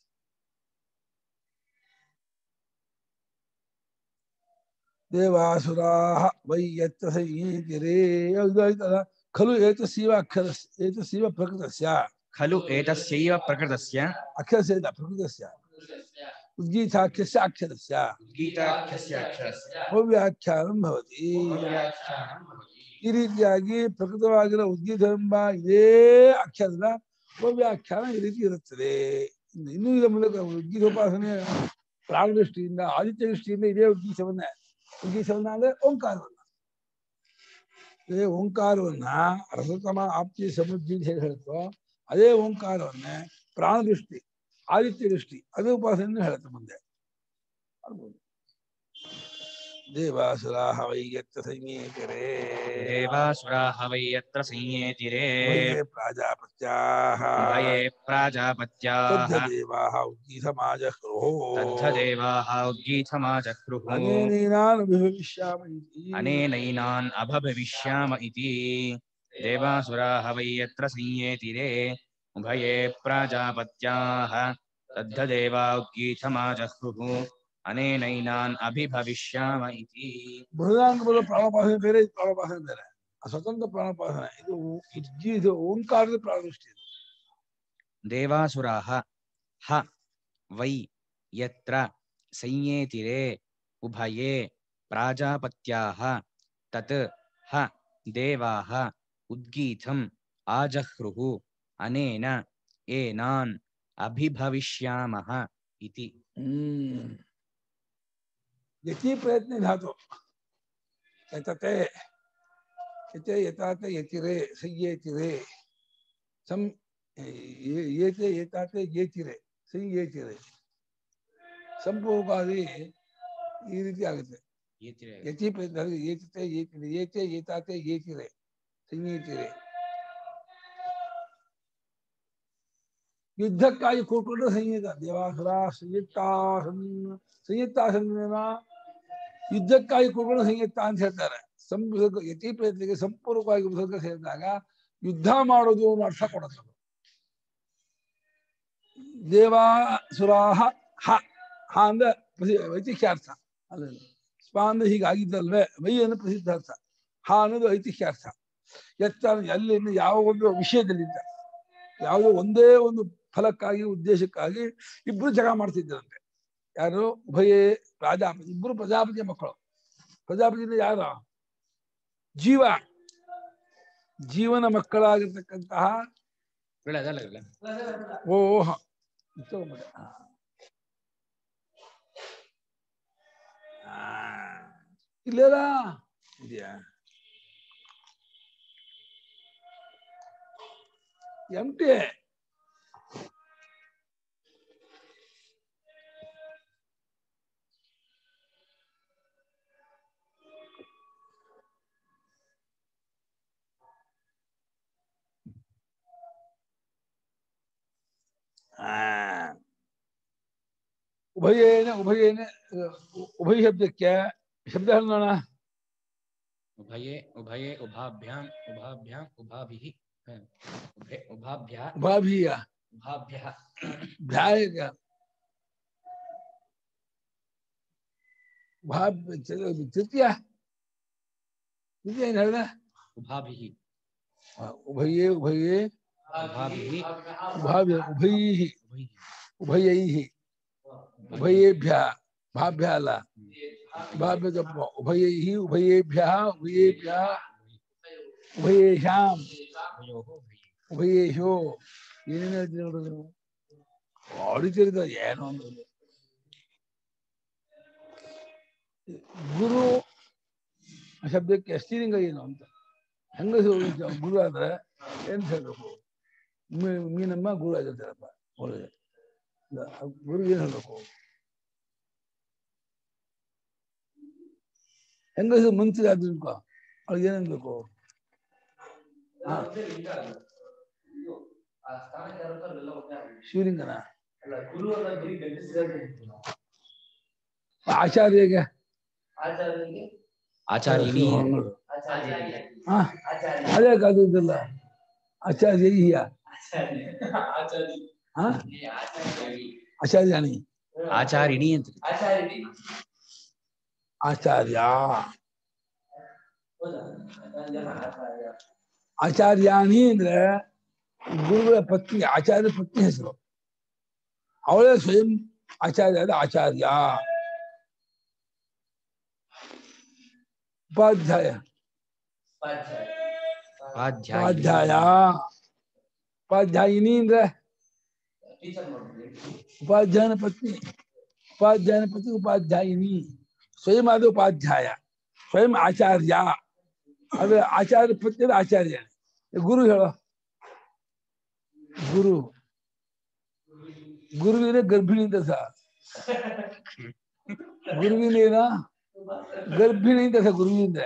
[SPEAKER 2] ದೇವಾಸುರಾಹ ವೈ ಯತ್ರ ಸಂಯೇತಿರೇ ಇದಾಯ್ತಲ್ಲ ಖಲು ಏತಸ್ಸೀವ ಅಕ್ಷರ ಏತಸ್ಸೀವ ಪ್ರಕೃತಸ್ಯ
[SPEAKER 1] ಖಲು ಏತಸ್ಯೈವ ಪ್ರಕೃತಸ್ಯ
[SPEAKER 2] ಅಕ್ಷರಸ್ಯ ಇಲ್ಲ ಪ್ರಕೃತಸ್ಯ ಉದ್ಗೀತಾಖ್ಯಸ್ಯ ಅಕ್ಷರಸ್ಯ
[SPEAKER 1] ಗೀತಾಖ್ಯಸ್ಯ ಅಕ್ಷರಸ್ಯ
[SPEAKER 2] ಅವ್ಯಾಖ್ಯಾನಂ ಭವತಿ
[SPEAKER 1] ಅವ್ಯಾಖ್ಯಾನಂ ಭವತಿ.
[SPEAKER 2] ಈ ರೀತಿಯಾಗಿ ಪ್ರಕೃತವಾಗಿರೋ ಉದ್ಗೀತ ಎಂಬ ಇದೇ ಅಕ್ಷರದ ಅವ್ಯಾಖ್ಯಾನ ಈ ರೀತಿ ಇರುತ್ತದೆ ಇನ್ನು- ಇನ್ನೂ ಇದರ ಮೂಲಕ ಉದ್ಗೀತೋಪಾಸನೆ ಪ್ರಾಣ ದೃಷ್ಟಿಯಿಂದ ಆದಿತ್ಯ ದೃಷ್ಟಿಯಿಂದ ಇದೇ ಉದ್ಗೀತವನ್ನ ಉದ್ಗೀತವನ್ನ ಅಂದ್ರೆ ಓಂಕಾರವನ್ನ ಇದೇ ಓಂಕಾರವನ್ನ ರಸತಮ ಆಪ್ತಿ ಸಮೃದ್ಧಿ ಅಂತ ಹೇಳಿ ಹೇಳ್ತೋ ಅದೇ ಓಂಕಾರವನ್ನೇ ಪ್ರಾಣ ದೃಷ್ಟಿ ಆದಿತ್ಯ ದೃಷ್ಟಿ ಅದೇ ಉಪಾಸನೆ ಹೇಳುತ್ತೆ ಮುಂದೆ ಮಾಡ್ಬೋದು. ದೇವಾಸುರಾಹ ವೈಯತ್ತ ಸಂಗೀತರೇ
[SPEAKER 1] ದೇವಾಸುರಾಹ ವೈ ಯತ್ರ ಸಂಯೇತಿರೇ
[SPEAKER 2] ವಯೇ ಪ್ರಾಜಾಪತ್ಯಾಹ
[SPEAKER 1] ಭಯೇ ಪ್ರಾಜಾಪತ್ಯಾಃ
[SPEAKER 2] ತದ್ದೇವಾಹ ಉದ್ಗೀತಮಾಜಹ್ರುಃ
[SPEAKER 1] ತದ್ಧದೇವಾಃ ಉದ್ಗೀತಮಾಚಕ್ರುಃ
[SPEAKER 2] ಅನೇನೈನಾನಭಿಭವಿಷ್ಯಾಮ ಇತಿ.
[SPEAKER 1] ಅನೇನೈನಾನ್ ಅಭವಿಷ್ಯಾಮ ಇತಿ ದೇವಾಸುರಾಹ ವೈ ಯತ್ರ ಸಂಯೇತಿರೇ ಉಭಯೇ ಪ್ರಾಜಾಪತ್ಯಾಃ ತದ್ಧದೇವಾ ಉದ್ಗೀತಮಾಜಹ್ರುಃ ಅನೇನೈನಾನ್ ಅಭಿಭವಿಷ್ಯಾಮ ಇತಿ
[SPEAKER 2] ಬೃಹದಾಂಗ ಬರೋ ಪ್ರಾಣೋಪಾಸನೆ ಬೇರೆ ಇದು ಪ್ರಾಣೋಪಾಸನೆ ಬೇರೆ ಆ ಸ್ವತಂತ್ರ ಪ್ರಾಣೋಪಾಸನೆ ಇದು ಉದ್ಗೀತ ಓಂಕಾರದ ಪ್ರಾಣದೃಷ್ಟಿ ಇದು
[SPEAKER 1] ದೇವಾಸುರಾಹ ಹ ವೈ ಯತ್ರ ಸಂಯೇತಿರೇ ಉಭಯೇ ಪ್ರಾಜಾಪತ್ಯಾಃ ತತ್ ಹ ದೇವಾಃ ಉದ್ಗೀತಂ ಆಜಹ್ರುಃ ಅನೇನ ಏನಾನ್ ಅಭಿಭವಿಷ್ಯಾಮಃ ಇತಿ
[SPEAKER 2] ಹ್ಮ್ ಯತಿ ಪ್ರಯತ್ನ ಧಾತು ಯತತೆ ಯತೆ ಯತಾತೆ ಯತಿರೆ ಸಂಯೇತಿರೆ ಸಂ ಏ- ಏತೆ ಏತಾತೆ ಏತಿರೆ ಸಂಯೇತಿರೆ ಸಂಪೂರ್ಣವಾಗಿ ಈ ರೀತಿ ಆಗುತ್ತೆ
[SPEAKER 1] ಏತಿರೆ
[SPEAKER 2] ಯತಿ ಪ್ರಯತ್ನ ಏಚಿತೆ ಏತಿರೆ ಏಚೆ ಏತಾತೆ ಏತಿರೆ ಸಂಗೀತಿರೆ ಯುದ್ಧಕ್ಕಾಗಿ ಕೂತ್ಕೊಂಡ್ರೆ ಸಂಗೀತ ದೇವಾಸುರ ಸಂಯುಕ್ತಾಸನ್ ಸಂಯುಕ್ತಾಸನ ಯುದ್ಧಕ್ಕಾಗಿ ಕೂತ್ಕೊಂಡು ಸಂಯುಕ್ತ ಅಂತ ಹೇಳ್ತಾರೆ ಸಂಸರ್ಗ ಯತಿ ಪ್ರಯತ್ನಕ್ಕೆ ಸಂಪೂರ್ಣವಾಗಿ ಉಪಸರ್ಗ ಸೇರಿದಾಗ ಯುದ್ಧ ಮಾಡೋದು ಅನ್ನೋ ಅರ್ಥ ಕೊಡುತ್ತೆ ಅದು. ದೇವಾಸುರಾಹ ಹ ಹ ಅಂದ್ರೆ ಪ್ರಸಿ- ಐತಿಹ್ಯಾರ್ಥ ಅಲ್ಲ ಸ್ಪ ಅಂದ್ರೆ ಹೀಗಾಗಿದ್ದಲ್ವೇ ವೈ ಅಂದ್ರೆ ಪ್ರಸಿದ್ಧಾರ್ಥ ಹ ಅನ್ನೋದು ಐತಿಹ್ಯಾರ್ಥ ಎತ್ತ ಎಲ್ಲಿಂದ ಯಾವ ಒಂದು ವಿಷಯದಲ್ಲಿದ್ದ ಯಾವುದೋ ಒಂದೇ ಒಂದು ಫಲಕ್ಕಾಗಿ ಉದ್ದೇಶಕ್ಕಾಗಿ ಇಬ್ರು ಜಗ ಮಾಡ್ತಿದ್ದರಂತೆ ಯಾರು ಉಭಯೇ ರಾಜಾಪತಿ ಇಬ್ರು ಪ್ರಜಾಪತಿಯ ಮಕ್ಕಳು ಪ್ರಜಾಪತಿ ಯಾರು ಜೀವ ಜೀವನ ಮಕ್ಕಳಾಗಿರ್ತಕ್ಕಂತಹ
[SPEAKER 1] ಬೇಡ ಅದಲ್ಲ ಇಲ್ಲ
[SPEAKER 2] ಓಹ ತಗೊಂಬಿಟ್ಟೆ. ಆ. ಇಲ್ಲೇರ ಇದೆಯಾ ಎಂಟಿ ಉಭಯೇನ ಉಭಯೇನ ಅಹ್, ಉಭಯ ಶಬ್ದಕ್ಕೆ ಶಬ್ದ ಹೇಳೋಣ
[SPEAKER 1] ಉಭಯೇ ಉಭಯೇ ಉಭಾಭ್ಯಾಂ ಉಭಾಭ್ಯಾಂ ಉಭಾಭಿಃ ಹ. ಉಭಯ ಉಭಾಭ್ಯ
[SPEAKER 2] ಉಭಾಭೀಯ
[SPEAKER 1] ಉಭಾಭ್ಯಃ
[SPEAKER 2] ಭ್ಯಾಯಕ ಉಭಾಭ್ ತೃತೀಯ ತೃತೀಯ ಏನ್ ಹೇಳ್ದ
[SPEAKER 1] ಉಭಾಭಿಃ
[SPEAKER 2] ಆ, ಉಭಯೇ ಉಭಯೇ
[SPEAKER 1] ಉಭಾಭಿಃ
[SPEAKER 2] ಉಭಾಭ್ಯ ಉಭೈಃ
[SPEAKER 1] ಉಭೈಃ
[SPEAKER 2] ಉಭಯೈಃ ಉಭಯೇಭ್ಯ ಭಾಭ್ಯ ಅಲ್ಲ ಭಾಭ್ಯ ತಪ್ಪ ಉಭಯೈಃ ಉಭಯೇಭ್ಯ ಉಭಯೇಭ್ಯ ಉಭಯೇಷಾಂ
[SPEAKER 1] ಉಭಯೋಃ ಉಭಯೇ
[SPEAKER 2] ಉಭಯೇಶೋ ಏನೇನು ಹೇಳ್ತೀರಿ ನೋಡ್ರಿ ನೀವು ಹೊಡಿತಿರ್ದ ಏನೋ ಒಂದು ಗುರು ಆ ಶಬ್ದಕ್ಕೆ ಸ್ತ್ರೀಲಿಂಗ ಏನು ಅಂತ ಹೆಂಗಸು ಗುರು ಆದ್ರೆ ಏನ್ ಹೇಳ್ಬೇಕು ಮೀ- ಮೀನಮ್ಮ ಗುರು ಆಗಿರ್ತಾರಪ್ಪ ಒಳ್ಳೆ ಗುರು ಏನ್ ಹೇಳ್ಬೇಕು ಹೆಂಗಸು ಮಂತ್ರಿ ಆದ್ರು ಅನ್ಕೋ ಅವ್ಳಿಗೆ ಏನ್ ಅನ್ಬೇಕು ಹಾ.
[SPEAKER 3] ಇದು ಆ ಸ್ಥಾನಕ್ಕೆ ಯಾರು ಇರ್ತಾರೋ ಅಲ್ಲೆಲ್ಲ ಒಂದೇ ಆಗ್ಬೇಕು.
[SPEAKER 2] ಶಿವಲಿಂಗನ
[SPEAKER 3] ಅಲ್ಲ ಗುರು ಅಲ್ಲ ಬರೀ ಗಂಡಸರೇ
[SPEAKER 2] ಆಚಾರ್ಯಗೆ
[SPEAKER 3] ಆಚಾರ್ಯನಿಗೆ
[SPEAKER 1] ಆಚಾರ್ಯಿಣಿ
[SPEAKER 3] ಆಚಾರ್ಯ
[SPEAKER 2] ಹಾ
[SPEAKER 3] ಆಚಾರ್ಯ
[SPEAKER 2] ಅದೇ ಕಾದು ಇದಲ್ಲ ಆಚಾರ್ಯ ಈಯ
[SPEAKER 3] ಆಚಾರ್ಯ ಆಚಾರ್ಯ
[SPEAKER 2] ಹಾ
[SPEAKER 3] ಆಚಾರ್ಯ
[SPEAKER 2] ಆಚಾರ್ಯಾಣಿ
[SPEAKER 1] ಆಚಾರಿಣಿ ಅಂತ
[SPEAKER 3] ಆಚಾರ್ಯ
[SPEAKER 2] ಆಚಾರ್ಯ
[SPEAKER 3] ಹೌದಾ ಆಚಾರ್ಯ
[SPEAKER 2] ಆಚಾರ್ಯಾಣಿ ಅಂದ್ರೆ ಗುರುಗಳ ಪತ್ನಿ ಆಚಾರ್ಯ ಪತ್ನಿ ಹೆಸರು ಅವಳೇ ಸ್ವಯಂ ಆಚಾರ್ಯ ಆದ ಆಚಾರ್ಯ ಉಪಾಧ್ಯಾಯ
[SPEAKER 3] ಉಪಾಧ್ಯಾಯ
[SPEAKER 1] ಉಪಾಧ್ಯಾಯ
[SPEAKER 2] ಉಪಾಧ್ಯಾಯ ಉಪಾಧ್ಯಾಯಿನಿ ಅಂದ್ರೆ
[SPEAKER 3] ಟೀಚರ್ ಮಾಡ್ಬಿಡಿ
[SPEAKER 2] ಉಪಾಧ್ಯಾಯನ ಪತ್ನಿ ಉಪಾಧ್ಯಾಯನ ಪತ್ನಿ ಉಪಾಧ್ಯಾಯಿನಿ ಸ್ವಯಂ ಆದ ಉಪಾಧ್ಯಾಯ ಸ್ವಯಂ ಆಚಾರ್ಯ ಅದು ಆಚಾರ್ಯ ಪತ್ನಿ ಅಂದ್ರೆ ಆಚಾರ್ಯ ಗುರು ಹೇಳೋ ಗುರು ಗುರುವಿನ ಗರ್ಭಿಣಿ ಅಂತ ಸಹ ಗುರುವಿನೇನ ಗರ್ಭಿಣಿ ಅಂತ ಸಹ ಗುರುವಿಂದ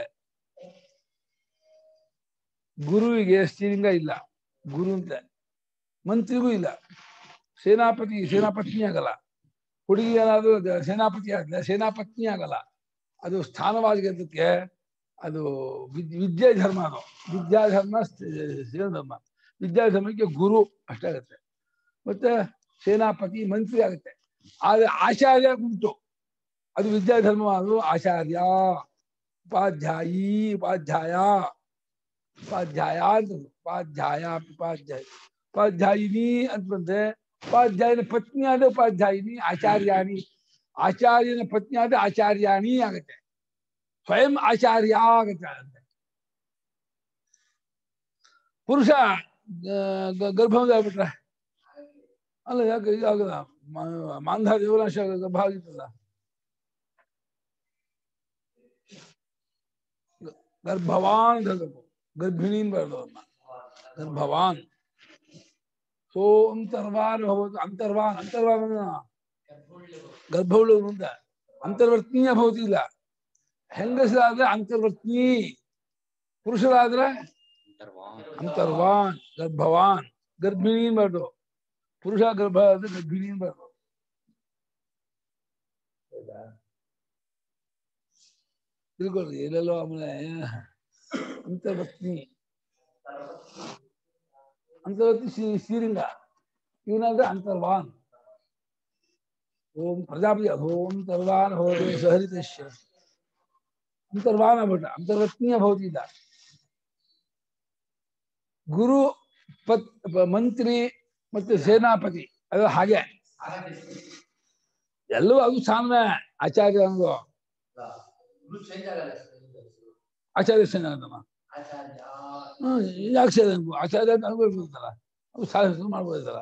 [SPEAKER 2] ಗುರುವಿಗೆ ಸ್ತ್ರೀಲಿಂಗ ಇಲ್ಲ ಗುರು ಅಂತ ಮಂತ್ರಿಗೂ ಇಲ್ಲ ಸೇನಾಪತಿ ಸೇನಾಪತ್ನಿ ಆಗಲ್ಲ ಹುಡುಗಿ ಏನಾದ್ರು ಅದು ಸೇನಾಪತಿ ಆಗಲ್ಲ ಸೇನಾಪತ್ನಿ ಆಗಲ್ಲ ಅದು ಸ್ಥಾನವಾಗಿದ್ದಕ್ಕೆ ಅದು ವಿದ್- ವಿದ್ಯಾ ಧರ್ಮ ಅದು ವಿದ್ಯಾಧರ್ಮ ಸೇನ ಧರ್ಮ ವಿದ್ಯಾಧರ್ಮಕ್ಕೆ ಗುರು ಅಷ್ಟಾಗತ್ತೆ ಮತ್ತೆ ಸೇನಾಪತಿ ಮಂತ್ರಿ ಆಗುತ್ತೆ ಆದ್ರೆ ಆಚಾರ್ಯ ಉಂಟು ಅದು ವಿದ್ಯಾಧರ್ಮ ಅದು ಆಚಾರ್ಯ ಉಪಾಧ್ಯಾಯಿ ಉಪಾಧ್ಯಾಯ ಉಪಾಧ್ಯಾಯ ಅಂತ ಉಪಾಧ್ಯಾಯ ಉಪಾಧ್ಯಾಯ ಉಪಾಧ್ಯಾಯಿನಿ ಅಂತ ಬಂದ್ರೆ ಉಪಾಧ್ಯಾಯನ ಪತ್ನಿ ಆದ ಉಪಾಧ್ಯಾಯಿನಿ ಆಚಾರ್ಯಾಣಿ ಆಚಾರ್ಯನ ಪತ್ನಿ ಆದ ಆಚಾರ್ಯಾಣಿ ಆಗತ್ತೆ ಸ್ವಯಂ ಆಚಾರ್ಯ ಆಗತ್ತೆ ಅಂತೆ ಪುರುಷ ಗರ್ಭವಂತ ಆಗ್ಬಿಟ್ರೆ ಅಲ್ಲ ಯಾಕೆ ಇದಾಗಲ್ಲ ಮಾ- ಮಾಂಧ ದೇವರಾಶ ಗರ್ಭ ಆಗಿತ್ತಲ್ಲ ಗ- ಗರ್ಭವಾನ್ ಅಂತ ಹೇಳ್ಬೇಕು ಗರ್ಭಿಣಿ ಬರ್ದು ಅವ್ರನ್ನ ಗರ್ಭವಾನ್ ಸೋ ಅಂತರ್ವಾನ್ ಭವತು ಅಂತರ್ವಾನ್ ಅಂತರ್ವಾನ್ ಗರ್ಭವುಳ್ಳವನು ಅಂತ ಅಂತರ್ವರ್ತನೀಯ ಭವತಿ ಇಲ್ಲ ಹೆಂಗಸರಾದ್ರೆ ಅಂತರ್ವರ್ತಿ ಪುರುಷರಾದ್ರೆ
[SPEAKER 1] ಅಂತರ್ವಾನ್
[SPEAKER 2] ಅಂತರ್ವಾನ್ ಗರ್ಭವಾನ್ ಗರ್ಭಿಣಿ ಬರ್ದು ಪುರುಷ ಗರ್ಭ ಆದ್ರೆ ಗರ್ಭಿಣಿ ಬರ್ದು ಹೌದಾ ತಿಳ್ಕೊಳ್ರಿ ಎಲ್ಲೆಲ್ಲೋ ಆಮೇಲೆ ಅಂತರ್ವತ್ನಿ ಅಂತರ್ವತ್ನಿ ಶ್ರೀ- ಶ್ರೀಲಿಂಗ ಇವನಾದ್ರೆ ಅಂತರ್ವಾನ್ ಓಂ ಪ್ರಜಾಪತಿ ಓಂ ತರ್ವಾನ್ ಹೋದೆ ಸಹರಿತಶ್ಯ ಅಂತರ್ವಾನ್ ಆಗ್ಬಿಟ್ಟ ಅಂತರ್ವತ್ನಿಯ ಭೌತಿಕ ಗುರು ಪತ್ ಪ- ಮಂತ್ರಿ ಮತ್ತೆ ಸೇನಾಪತಿ ಅದು ಹಾಗೆ ಎಲ್ಲವೂ ಅದು ಸಾಮ್ಯ ಆಚಾರ್ಯ ಅಂದು
[SPEAKER 3] ಚೇಂಜ್ ಆಗಲ್ಲ
[SPEAKER 2] ಆಚಾರ್ಯ ಸೇನಾ ಅಂತಮ್ಮ
[SPEAKER 3] ಆಚಾರ್ಯ
[SPEAKER 2] ಹ್ಮ್ ಯಾಕೆ ಸೇನೆ ಅನ್ಕೋ ಆಚಾರ್ಯ ಅಂತ ಅನ್ಕೊಳ್ಬೋದಲ್ಲ ಅದು ಸಾಧನೆ ಮಾಡ್ಬೋದಲ್ಲ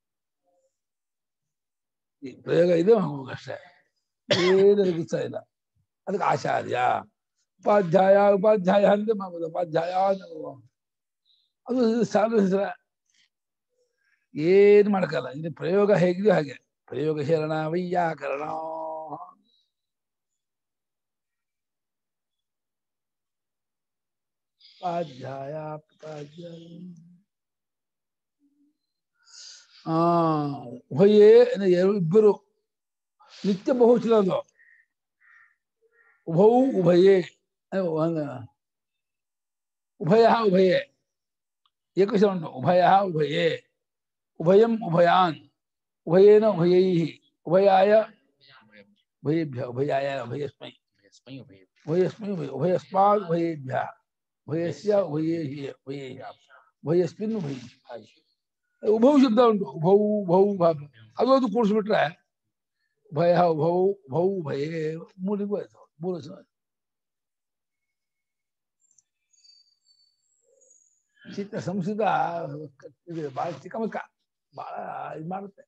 [SPEAKER 2] ಈ ಪ್ರಯೋಗ ಇದೆ ಅಷ್ಟೇ ಏನು ಗೊತ್ತಾ ಇಲ್ಲ ಅದಕ್ಕೆ ಆಚಾರ್ಯ ಉಪಾಧ್ಯಾಯ ಉಪಾಧ್ಯಾಯ ಅಂತ ಮಾಡ್ಬೋದು ಉಪಾಧ್ಯಾಯ ಅಂತ ಮಾಡ್ಬೋದು. ಅದು ಸಾಲು ಹೆಸರ ಏನು ಮಾಡಕ್ಕಲ್ಲ ಇದು ಪ್ರಯೋಗ ಹೇಗಿದೆಯೋ ಹಾಗೆ ಪ್ರಯೋಗ ಶರಣ ವೈಯಾಕರಣ ಉಪಾಧ್ಯಾಯ ಉಪಾಧ್ಯಾಯ ಆ ಉಭಯೇ ಅಂದ್ರೆ ಎರಡು ಇಬ್ಬರು ನಿತ್ಯ ಬಹುವಚನ ಅದು ಉಭೌ ಉಭಯೇ ಅಹ್ ಒಂದು ಉಭಯ ಉಭಯೇ ಏಕವಚನ ಉಂಟು ಉಭಯ ಉಭಯೇ ಉಭಯಂ ಉಭಯಾನ್ ಉಭಯೇನ ಉಭಯೈ ಉಭಯಾಯ ಉಭಯೇಭ್ಯ ಉಭಯಾಯ ಉಭಯಸ್ಮೈ
[SPEAKER 1] ಯಸ್ಮೈ ಉಭಯ
[SPEAKER 2] ಉಭಯಸ್ಮೈ ಉಭಯ ಉಭಯಸ್ಮಾದ್ ಉಭಯೇಭ್ಯ ಉಭಯಸ್ಯ ಉಭಯೇಹಿ ಉಭಯೇಯ ಉಭಯಸ್ಮಿನ್ ಉಭಯ ಉಭೌ ಶಬ್ದ ಉಂಟು ಉಭೌ ಉಭೌ ಭಾವ ಅದು ಅದು ಕೂಡಿಸ್ಬಿಟ್ರೆ ಭಯ ಉಭೌ ಉಭೌ ಭಯೇ ಮೂರಿಗೂ ಆಯ್ತು ಮೂರು ಸಲ ಚಿತ್ತ ಸಂಸ್ಕೃತ ಇದು ಬಹಳ ಚಿಕ್ಕಮಕ್ಕ ಬಹಳ ಇದು ಮಾಡುತ್ತೆ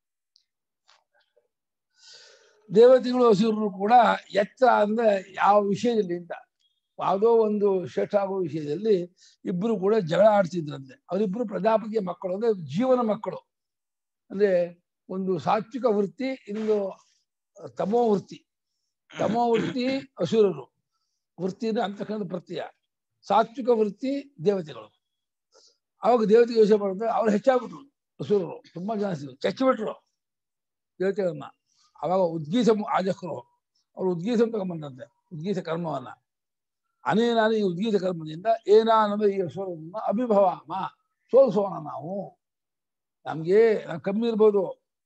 [SPEAKER 2] ದೇವತೆಗಳು ಹಸಿರು ಕೂಡ ಎಚ್ಚರ ಅಂದ್ರೆ ಯಾವ ವಿಷಯದಲ್ಲಿ ಅಂತ ಯಾವುದೋ ಒಂದು ಶ್ರೇಷ್ಠ ಆಗೋ ವಿಷಯದಲ್ಲಿ ಇಬ್ರು ಕೂಡ ಜಗಳ ಆಡ್ತಿದ್ರಂತೆ ಅವರಿಬ್ರು ಪ್ರಜಾಪತಿಯ ಮಕ್ಕಳು ಅಂದ್ರೆ ಜೀವನ ಮಕ್ಕಳು ಅಂದ್ರೆ ಒಂದು ಸಾತ್ವಿಕ ವೃತ್ತಿ ಇನ್ನೊಂದು ತಮೋ ವೃತ್ತಿ ತಮೋ ವೃತ್ತಿ ಅಸುರರು ವೃತ್ತಿನ ಅಂತಕ್ಕಂಥ ಪ್ರತ್ಯಯ ಸಾತ್ವಿಕ ವೃತ್ತಿ ದೇವತೆಗಳು ಅವಾಗ ದೇವತೆಗೆ ಯೋಚನೆ ಮಾಡಿದ್ರೆ ಅವ್ರು ಹೆಚ್ಚಾಗ್ಬಿಟ್ರು ಅಸುರರು ತುಂಬಾ ಜಾಸ್ತಿ ಚಚ್ಚಿಬಿಟ್ರು ದೇವತೆಗಳನ್ನ ಅವಾಗ ಉದ್ಗೀತ ಆಜಕರು ಅವ್ರು ಉದ್ಗೀತ ತಗೊಂಬಂದಂತೆ ಉದ್ಗೀತ ಕರ್ಮವನ್ನ ಅನೇನಾನ ಈ ಉದ್ಗೀತ ಕರ್ಮದಿಂದ ಏನಾನಂದ್ರೆ ಈ ಅಸುರನ್ನ ಅಭಿಭವಾಮ ಸೋಲಿಸೋಣ ನಾವು ನಮ್ಗೆ ನಾವು ಕಮ್ಮಿ ಇರ್ಬೋದು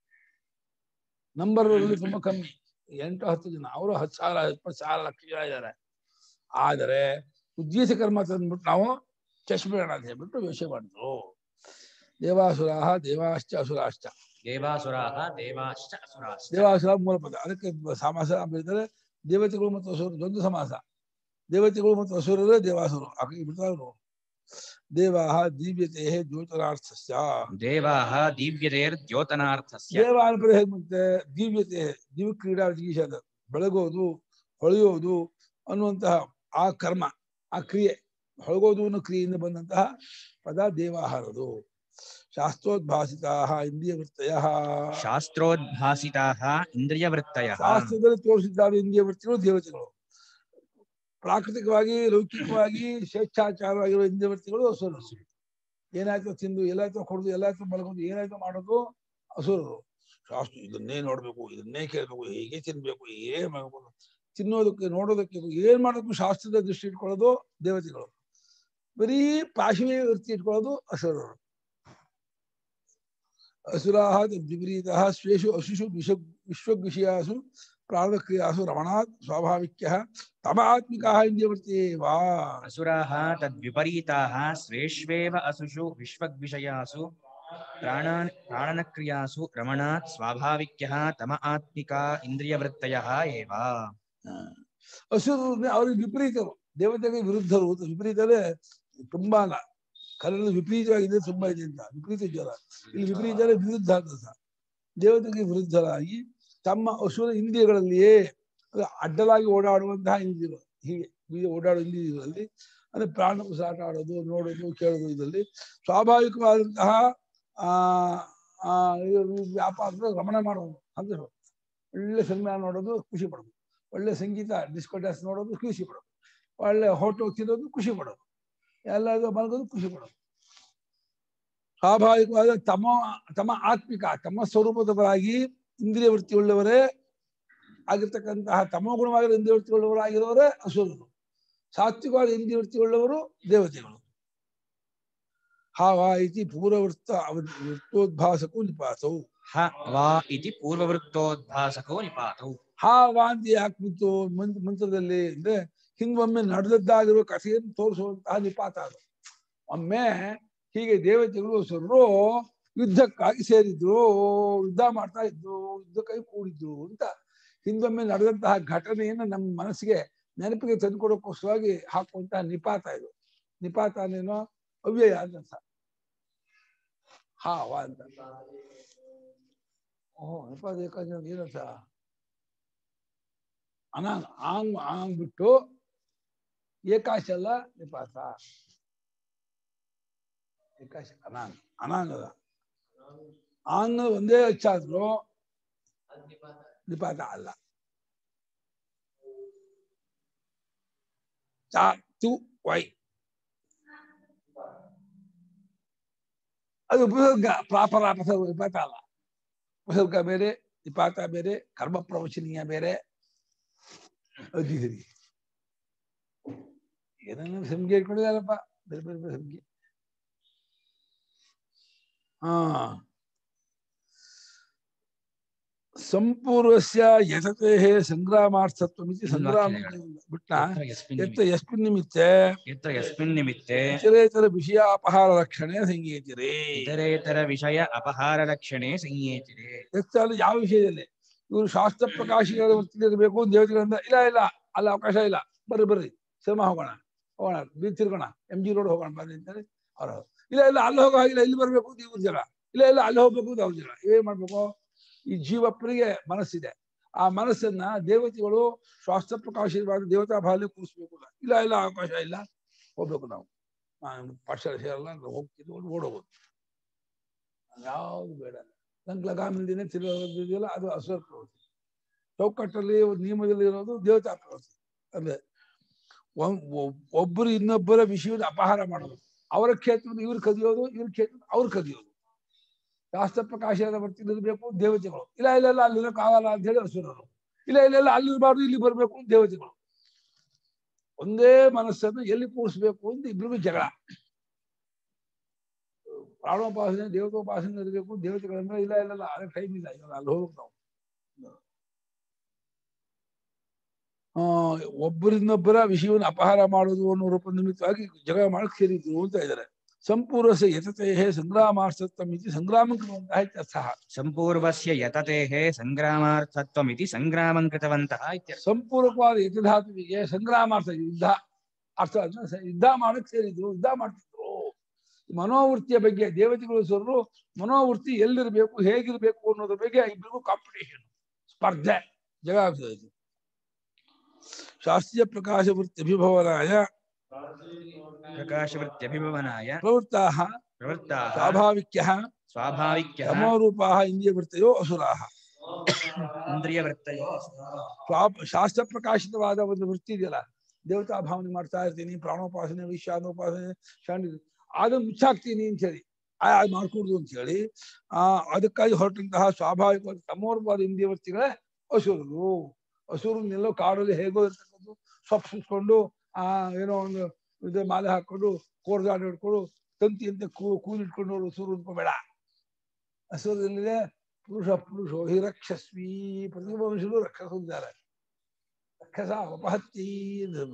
[SPEAKER 2] ನಂಬರ್ ತುಂಬಾ ಕಮ್ಮಿ ಎಂಟು ಹತ್ತು ಜನ ಅವರು ಹತ್ತು ಸಾವಿರ ಇಪ್ಪತ್ತು ಸಾವಿರ ಲಕ್ಷ ಜನ ಇದ್ದಾರೆ ಆದರೆ ಉದ್ಗೀತ ಕರ್ಮ ತಂದ್ಬಿಟ್ಟು ನಾವು ಚಶ್ಬಿಡೋಣ ಅಂತ ಹೇಳ್ಬಿಟ್ಟು ಯೋಚನೆ ಮಾಡಿದ್ರು ದೇವಾಸುರ ದೇವಾಶ್ಚ ಅಸುರಾಶ್ಚ
[SPEAKER 1] ದೇವಾಸುರಾಹ ದೇವಾಶ್ಚ ಅಸುರಾಶ್ಚ
[SPEAKER 2] ದೇವಾಸುರ ಮೂಲ ಪದ ಅದಕ್ಕೆ ಸಮಾಸ ಬರೀತಾರೆ ದೇವತೆಗಳು ಮತ್ತು ಅಸುರರು ದ್ವಂದ್ವ ಸಮಾಸ ದೇವತೆಗಳು ಮತ್ತು ಅಸುರರೇ ದೇವಾಸುರು ಹಾಗಾಗಿ ಬಿಡ್ತಾರು ದೇವಾಹ ದಿವ್ಯತೆ ಜ್ಯೋತನಾರ್ಥಸ್ಯ
[SPEAKER 1] ದೇವಾಹ ದೀವ್ಯತೆರ್ ದ್ಯೋತನಾರ್ಥಸ್ಯ
[SPEAKER 2] ದೇವ ಅನುಪದ ಹೇಗೆ ಮತ್ತೆ ದಿವ್ಯತೆ ದಿವ್ಯ ಕ್ರೀಡಾ ಜಿಗೀಷ ಅದು ಬೆಳಗೋದು ಹೊಳೆಯೋದು ಅನ್ನುವಂತಹ ಆ ಕರ್ಮ ಆ ಕ್ರಿಯೆ ಹೊಳಗೋದು ಅನ್ನೋ ಕ್ರಿಯೆಯಿಂದ ಬಂದಂತಹ ಪದ ದೇವಾಹಾರದು ಶಾಸ್ತ್ರೋದ್ಭಾಸಿತಾ ಇಂದ್ರಿಯ ವೃತ್ತಯ
[SPEAKER 1] ಶಾಸ್ತ್ರೋದ್ಭಾಸಿತಾಹ ಇಂದ್ರಿಯವೃತ್ತಯಃ
[SPEAKER 2] ಶಾಸ್ತ್ರದಲ್ಲಿ ತೋರಿಸಿದ್ದಾರೆ ಇಂದ್ರಿಯ ವೃತ್ತಿಗಳು ದೇವತೆಗಳು ಪ್ರಾಕೃತಿಕವಾಗಿ ಲೌಕಿಕವಾಗಿ ಸ್ವೇಚ್ಛಾಚಾರವಾಗಿರುವ ಇಂದ್ರಿಯ ವೃತ್ತಿಗಳು ಅಸುರರು ಏನಾಯ್ತು ತಿಂದು ಎಲ್ಲಾಯ್ತು ಹೊಡೆದು ಎಲ್ಲಾಯ್ತು ಮಲಗೋದು ಏನಾಯ್ತು ಮಾಡೋದು ಅಸುರರು ಶಾಸ್ತ್ರ ಇದನ್ನೇ ನೋಡ್ಬೇಕು ಇದನ್ನೇ ಕೇಳ್ಬೇಕು ಹೀಗೆ ತಿನ್ಬೇಕು ಹೀಗೆ ಮಾಡ್ಬೇಕು ತಿನ್ನೋದಕ್ಕೆ ನೋಡೋದಕ್ಕೆ ಏನ್ ಮಾಡೋದಕ್ಕೂ ಶಾಸ್ತ್ರದ ದೃಷ್ಟಿ ಇಟ್ಕೊಳ್ಳೋದು ದೇವತೆಗಳು ಬರೀ ಪಾಶವೇ ವೃತ್ತಿ ಇಟ್ಕೊಳ್ಳೋದು ಅಸುರರು ಅಸುರಾಹ ವಿಪರೀತಃ ಸ್ವೇಷು ಅಶಿಷು ವಿಶ್ವ ವಿಶ್ವವಿಷಯಾಸು ಪ್ರಾಣಕ್ರಿಯಾಸು ರಮಣಾತ್ ಸ್ವಾಭಾವಿಕ್ಯ ತಮಾತ್ಮಿಕಾ ಇಂದ್ರಿಯವೃತ್ತಿ ವಾ
[SPEAKER 1] ಅಸುರಾಹ ತದ್ವಿಪರೀತಾಹ ಸ್ವೇಷ್ವೇವ ಅಸುಷು ವಿಶ್ವಗ್ವಿಷಯಾಸು ಪ್ರಾಣಾನ್ ಪ್ರಾಣನಕ್ರಿಯಾಸು ರಮಣಾತ್ ಸ್ವಾಭಾವಿಕ್ಯಃ ತಮ ಆತ್ಮಿಕಾ ಇಂದ್ರಿಯವೃತ್ತಯಃ ಏವ
[SPEAKER 2] ಅಸುರರು ಅವ್ರಿಗೆ ವಿಪರೀತರು ದೇವತೆಗೆ ವಿರುದ್ಧರು ಅಂತ ವಿಪರೀತವೇ ತುಂಬಾ ಅಲ್ಲ ಕನ್ನಡ ವಿಪರೀತವಾಗಿದೆ ತುಂಬಾ ಇದೆ ಅಂತ ವಿಪರೀತ ಜ್ವರ ಇಲ್ಲಿ ವಿಪರೀತ ವಿರುದ್ಧ ಅಂತ ದೇವತೆಗೆ ವಿರುದ್ಧರಾಗಿ ತಮ್ಮ ಅಸುರ ಇಂದ್ರಿಯಗಳಲ್ಲಿಯೇ ಅದು ಅಡ್ಡಲಾಗಿ ಓಡಾಡುವಂತಹ ಇಂದ್ರಿಯಗಳು ಹೀಗೆ ಹೀಗೆ ಓಡಾಡುವ ಇಂದ್ರಿಯಗಳಲ್ಲಿ ಅಂದ್ರೆ ಪ್ರಾಣ ಉಸಿರಾಟ ಆಡೋದು ನೋಡೋದು ಕೇಳೋದು ಇದರಲ್ಲಿ ಸ್ವಾಭಾವಿಕವಾದಂತಹ ಆ ಆ ಇದು ವ್ಯಾಪಾರದ ರಮಣ ಮಾಡೋದು ಅಂದ್ರೆ ಒಳ್ಳೆ ಸಿನಿಮಾ ನೋಡೋದು ಖುಷಿ ಪಡೋದು ಒಳ್ಳೆ ಸಂಗೀತ ಡಿಸ್ಕೋ ಡ್ಯಾನ್ಸ್ ನೋಡೋದು ಖುಷಿ ಪಡೋದು ಒಳ್ಳೆ ಹೋಟೆಲ್ ತಿನ್ನೋದು ಖುಷಿ ಪಡೋದು ಎಲ್ಲಾದ್ರೂ ಮಲಗೋದು ಖುಷಿ ಪಡೋದು ಸ್ವಾಭಾವಿಕವಾದ ತಮ್ಮ ತಮ್ಮ ಆತ್ಮಿಕ ತಮ್ಮ ಸ್ವರೂಪದವರಾಗಿ ಇಂದ್ರಿಯ ವೃತ್ತಿಯುಳ್ಳವರೇ ಆಗಿರ್ತಕ್ಕಂತಹ ತಮ್ಮ ಗುಣವಾಗಿರೋ ಇಂದ್ರಿಯ ವೃತ್ತಿಯುಳ್ಳವರಾಗಿರೋರೇ ಅಸುರರು ಸಾತ್ವಿಕವಾದ ಇಂದ್ರಿಯ ವೃತ್ತಿಯುಳ್ಳವರು ದೇವತೆಗಳು ಹಾವ ಇತಿ ಪೂರ್ವವೃತ್ತ ಅವ- ವೃತ್ತೋದ್ಭಾಸಕೂ ನಿಪಾತವು
[SPEAKER 1] ಹ ವಾ ಇತಿ ಪೂರ್ವವೃತ್ತೋದ್ಭಾಸಕೋ ನಿಪಾತೌ
[SPEAKER 2] ಹಾ ವಾಂತಿ ಹಾಕ್ಬಿಟ್ಟು ಮಂತ್ರ ಮಂತ್ರದಲ್ಲಿ ಅಂದ್ರೆ ಹಿಂದೊಮ್ಮೆ ನಡೆದದ್ದಾಗಿರುವ ಕಥೆಯನ್ನು ತೋರಿಸುವಂತಹ ನಿಪಾತ ಅದು ಒಮ್ಮೆ ಹೀಗೆ ದೇವತೆಗಳು ಅಸುರರು ಯುದ್ಧಕ್ಕಾಗಿ ಸೇರಿದ್ರು ಯುದ್ಧ ಮಾಡ್ತಾ ಇದ್ರು ಯುದ್ಧಕ್ಕಾಗಿ ಕೂಡಿದ್ರು ಅಂತ ಹಿಂದೊಮ್ಮೆ ನಡೆದಂತಹ ಘಟನೆಯನ್ನು ನಮ್ಮ ಮನಸ್ಸಿಗೆ ನೆನಪಿಗೆ ತಂದುಕೊಡೋಕ್ಕೋಸ್ಕರವಾಗಿ ಹಾಕುವಂತಹ ನಿಪಾತ ಇದು ನಿಪಾತ ಅನ್ನೇನೋ ಅವ್ಯಯ ಅಂತ ಹಾ ವಾ ಅಂತ ಓ ನಿಪಾತ ಏಕಾಂತ ಏನಂತ ಅನಾಂಗ್ ಆಂಗ್ ಆಂಗ್ ಬಿಟ್ಟು ಏಕಾಶ ಅಲ್ಲ ನಿಪಾತ ಏಕಾಶ ಅನಾಂಗ್ ಅನಾಂಗದ ಆಂಗ್ ಒಂದೇ ಹೆಚ್ಚಾದ್ರು ನಿಪಾತ ಅಲ್ಲ ಚಾ ತು ವೈ ಅದು ಉಪಸರ್ಗ ಪ್ರಾಪರ ಅಪಸರ್ಗ ನಿಪಾತ ಅಲ್ಲ ಉಪಸರ್ಗ ಬೇರೆ ನಿಪಾತ ಬೇರೆ ಕರ್ಮ ಪ್ರವಚನೀಯ ಬೇರೆ ಅಧಿಹರಿ ಏನನ್ನ ಸಂಖ್ಯೆ ಇಟ್ಕೊಂಡಿದ್ದಾರಪ್ಪ ಬೇರೆ ಬೇರೆ ಬೇರೆ ಸಂಖ್ಯೆ ಹಾ ಸಂಪೂರ್ವಸ್ಯ ಯತತೆ ಸಂಗ್ರಾಮಾರ್ಥತ್ವಮಿತಿ ಸಂಗ್ರಾಮ ಬಿಟ್ಟ
[SPEAKER 1] ಯತ್ರ ಯಸ್ಮಿನ್
[SPEAKER 2] ಯತ್ತ ಯಸ್ಮಿನ್ ನಿಮಿತ್ತೆ
[SPEAKER 1] ಯತ್ರ ಯಸ್ಮಿನ್ ನಿಮಿತ್ತೆ
[SPEAKER 2] ಇತರೇತರ ವಿಷಯ ಅಪಹಾರ ರಕ್ಷಣೆ ಸಂಗೀತಿರೇ
[SPEAKER 1] ಇತರೇತರ ವಿಷಯ ಅಪಹಾರ ರಕ್ಷಣೆ ಸಂಯೇತಿರೆ
[SPEAKER 2] ಹೆಚ್ಚಾಲು ಯಾವ ವಿಷಯದಲ್ಲಿ ಇವರು ಶಾಸ್ತ್ರ ಪ್ರಕಾಶಿಗಳ ವೃತ್ತಿಲಿರಬೇಕು ದೇವತೆಗಳಿಂದ ಇಲ್ಲ ಇಲ್ಲ ಅಲ್ಲಿ ಅವಕಾಶ ಇಲ್ಲ ಬರ್ರಿ ಬರ್ರಿ ಸಿನಿಮಾ ಹೋಗೋಣ ಹೋಗೋಣ ಬೀಚ್ ತಿರ್ಗೋಣ ಎಂ ಜಿ ರೋಡ್ ಹೋಗೋಣ ಬರ್ರಿ ಅಂತಾರೆ ಅವ್ರು ಇಲ್ಲ ಇಲ್ಲ ಅಲ್ಲಿ ಹೋಗೋ ಹಾಗಿಲ್ಲ ಇಲ್ಲಿ ಬರ್ಬೇಕು ಅಂತ ಇವ್ರ ಜನ ಇಲ್ಲ ಇಲ್ಲ ಅಲ್ಲಿ ಹೋಗ್ಬೇಕು ಅಂತ ಅವ್ರ ಜನ ಏನ್ ಮಾಡ್ಬೇಕು ಈ ಜೀವಪ್ಪನಿಗೆ ಮನಸ್ಸಿದೆ ಆ ಮನಸ್ಸನ್ನ ದೇವತೆಗಳು ಶಾಸ್ತ್ರ ಪ್ರಕಾಶವಾದ ದೇವತಾ ಭಾವನೆ ಕೂರಿಸ್ಬೇಕು ಅಂತ. ಇಲ್ಲ ಇಲ್ಲ ಅವಕಾಶ ಇಲ್ಲ ಹೋಗ್ಬೇಕು ನಾವು ನಾನು ಪಾಠಶಾಲೆ ಸೇರಲ್ಲ ನಾವು ಹೋಗ್ತಿದ್ವಿ ಓಡೋಗೋದು ಯಾವ್ದು ಬೇಡ ನಂಗೆ ಲಗಾಮಿಲ್ದೇನೆ ತಿರುಗೋದಿದೆಯಲ್ಲ ಅದು ಅಸುರ ಪ್ರವೃತ್ತಿ ಚೌಕಟ್ಟಲ್ಲಿ ಒಂದು ನಿಯಮದಲ್ಲಿ ಇರೋದು ದೇವತಾ ಪ್ರವೃತ್ತಿ ಅಂದ್ರೆ ಒ- ಒ- ಒಬ್ಬರು ಇನ್ನೊಬ್ಬರ ವಿಷಯವನ್ನು ಅಪಹಾರ ಮಾಡೋದು ಅವರ ಕ್ಷೇತ್ರವನ್ನು ಇವ್ರು ಕದಿಯೋದು ಇವ್ರ ಕ್ಷೇತ್ರ ಅವ್ರು ಕದಿಯೋದು ಶಾಸ್ತ್ರ ಪ್ರಕಾಶದ ವರ್ತಿಲಿರಬೇಕು ದೇವತೆಗಳು ಇಲ್ಲ ಇಲ್ಲ ಇಲ್ಲ ಅಲ್ಲಿ ಆಗಲ್ಲ ಅಂತ ಹೇಳಿ ಅಸುರರು ಇಲ್ಲ ಇಲ್ಲ ಇಲ್ಲ ಅಲ್ಲಿ ಇರಬಾರ್ದು ಇಲ್ಲಿ ಬರಬೇಕು ಅಂತ ದೇವತೆಗಳು ಒಂದೇ ಮನಸ್ಸನ್ನು ಎಲ್ಲಿ ಕೂರಿಸ್ಬೇಕು ಅಂತ ಇಬ್ರಿಗೂ ಜಗಳ ಪ್ರಾಣೋಪಾಸನೆ ದೇವತೋಪಾಸನೆ ಇರಬೇಕು ದೇವತೆಗಳಂದ್ರೆ ಇಲ್ಲ ಇಲ್ಲ ಇಲ್ಲ ಅದಕ್ಕೆ ಟೈಮ್ ಇಲ್ಲ ಇವಾಗ ಅಲ್ಲಿ ಹೋಗ್ಬೇಕು ನಾವು ಆ ಒಬ್ಬರಿಂದೊಬ್ಬರ ವಿಷಯವನ್ನು ಅಪಹಾರ ಮಾಡುವುದು ಅನ್ನೋ ರೂಪ ನಿಮಿತ್ತವಾಗಿ ಜಗಳ ಮಾಡಕ್ ಸೇರಿದ್ರು ಅಂತ ಇದ್ದಾರೆ ಸಂಪೂರ್ಣಸ ಯತತೆ ಸಂಗ್ರಾಮಾರ್ಥತ್ವಂ ಇತಿ ಸಂಗ್ರಾಮ ಕೃತವಂತಹ ಇತ್ಯರ್ಥಃ
[SPEAKER 1] ಸಂಪೂರ್ವಸ್ಯ ಯತತೇಃ ಸಂಗ್ರಾಮಾರ್ಥತ್ವಮಿತಿ ಸಂಗ್ರಾಮಂ ಕೃತವಂತಃ ಇತ್ಯರ್ಥ
[SPEAKER 2] ಸಂಪೂರ್ಣವಾದ ಯತಿಧಾತುವಿಗೆ ಸಂಗ್ರಾಮಾರ್ಥ ಯುದ್ಧ ಅರ್ಥ ಅದನ್ನ ಸ- ಯುದ್ಧ ಮಾಡಕ್ ಸೇರಿದ್ರು ಯುದ್ಧ ಮಾಡ್ತಿದ್ರು ಮನೋವೃತ್ತಿಯ ಬಗ್ಗೆ ದೇವತೆಗಳು ಸ್ವರರು ಮನೋವೃತ್ತಿ ಎಲ್ಲಿರ್ಬೇಕು ಹೇಗಿರ್ಬೇಕು ಅನ್ನೋದ್ರ ಬಗ್ಗೆ ಇಬ್ಬರಿಗೂ ಕಾಂಪಿಟೇಷನ್ ಸ್ಪರ್ಧೆ ಜಗ ಆಗ್ತದೆ ಇದು. ಶಾಸ್ತ್ರೀಯ ಪ್ರಕಾಶ ವೃತ್ತಿ ಅಭಿಭವನಾಯ
[SPEAKER 1] ಪ್ರಕಾಶವೃತ್ಯಭಿಭವನಾಯ
[SPEAKER 2] ಪ್ರವೃತ್ತಾಹ
[SPEAKER 1] ಪ್ರವೃತ್ತಾಃ
[SPEAKER 2] ಸ್ವಾಭಾವಿಕ್ಯ
[SPEAKER 1] ಸ್ವಾಭಾವಿಕ್ಯಃ
[SPEAKER 2] ತಮೋರೂಪಾಹ ಇಂದ್ರಿಯ ವೃತ್ತಯೋ ಅಸುರಾಹ
[SPEAKER 1] ಇಂದ್ರಿಯವೃತ್ತಯೋ
[SPEAKER 2] ಸ್ವಾ- ಶಾಸ್ತ್ರ ಪ್ರಕಾಶಿತವಾದ ಒಂದು ವೃತ್ತಿ ಇದೆಯಲ್ಲ ದೇವತಾ ಭಾವನೆ ಮಾಡ್ತಾ ಇರ್ತೀನಿ ಪ್ರಾಣೋಪಾಸನೆ ವಿಶ್ವಾನೋಪಾಸನೆ ಶಾಂತಿ ಅದನ್ನು ಮುಚ್ಚಾಕ್ತೀನಿ ಅಂತ ಹೇಳಿ ಆ ಅದು ಮಾಡ್ಕೊಡುದು ಅಂತ ಹೇಳಿ ಆ ಅದಕ್ಕಾಗಿ ಹೊರಟಂತಹ ಸ್ವಾಭಾವಿಕವಾದ ತಮೋರ್ವಾದ ಇಂದ್ರಿಯ ವೃತ್ತಿಗಳೇ ಅಸುರರು ಅಸುರನ್ನೆಲ್ಲೋ ಕಾಡಲ್ಲಿ ಹೇಗೋ ಇರ್ತಕ್ಕಂಥ ಸೊಪ್ಪು ಸುತ್ಕೊಂಡು ಆ ಏನೋ ಒಂದು ಇದು ಮಾಲೆ ಹಾಕೊಂಡು ಕೋರ್ದಾಡಿ ಹಿಡ್ಕೊಂಡು ತಂತಿ ಅಂತ ಕೂ ಕೂಲಿಟ್ಕೊಂಡು ಅಸುರು ಅನ್ಕೋಬೇಡ ಅಸುರದಲ್ಲಿದೆ ಪುರುಷ ಪುರುಷೋ ಹಿ ರಕ್ಷಸ್ವಿ ಪ್ರತಿ ಮನುಷ್ಯರು ರಕ್ಷಸಿದ್ದಾರೆ ರಕ್ಷಸ ಅಪಹತ್ತಿ ಎಂದರು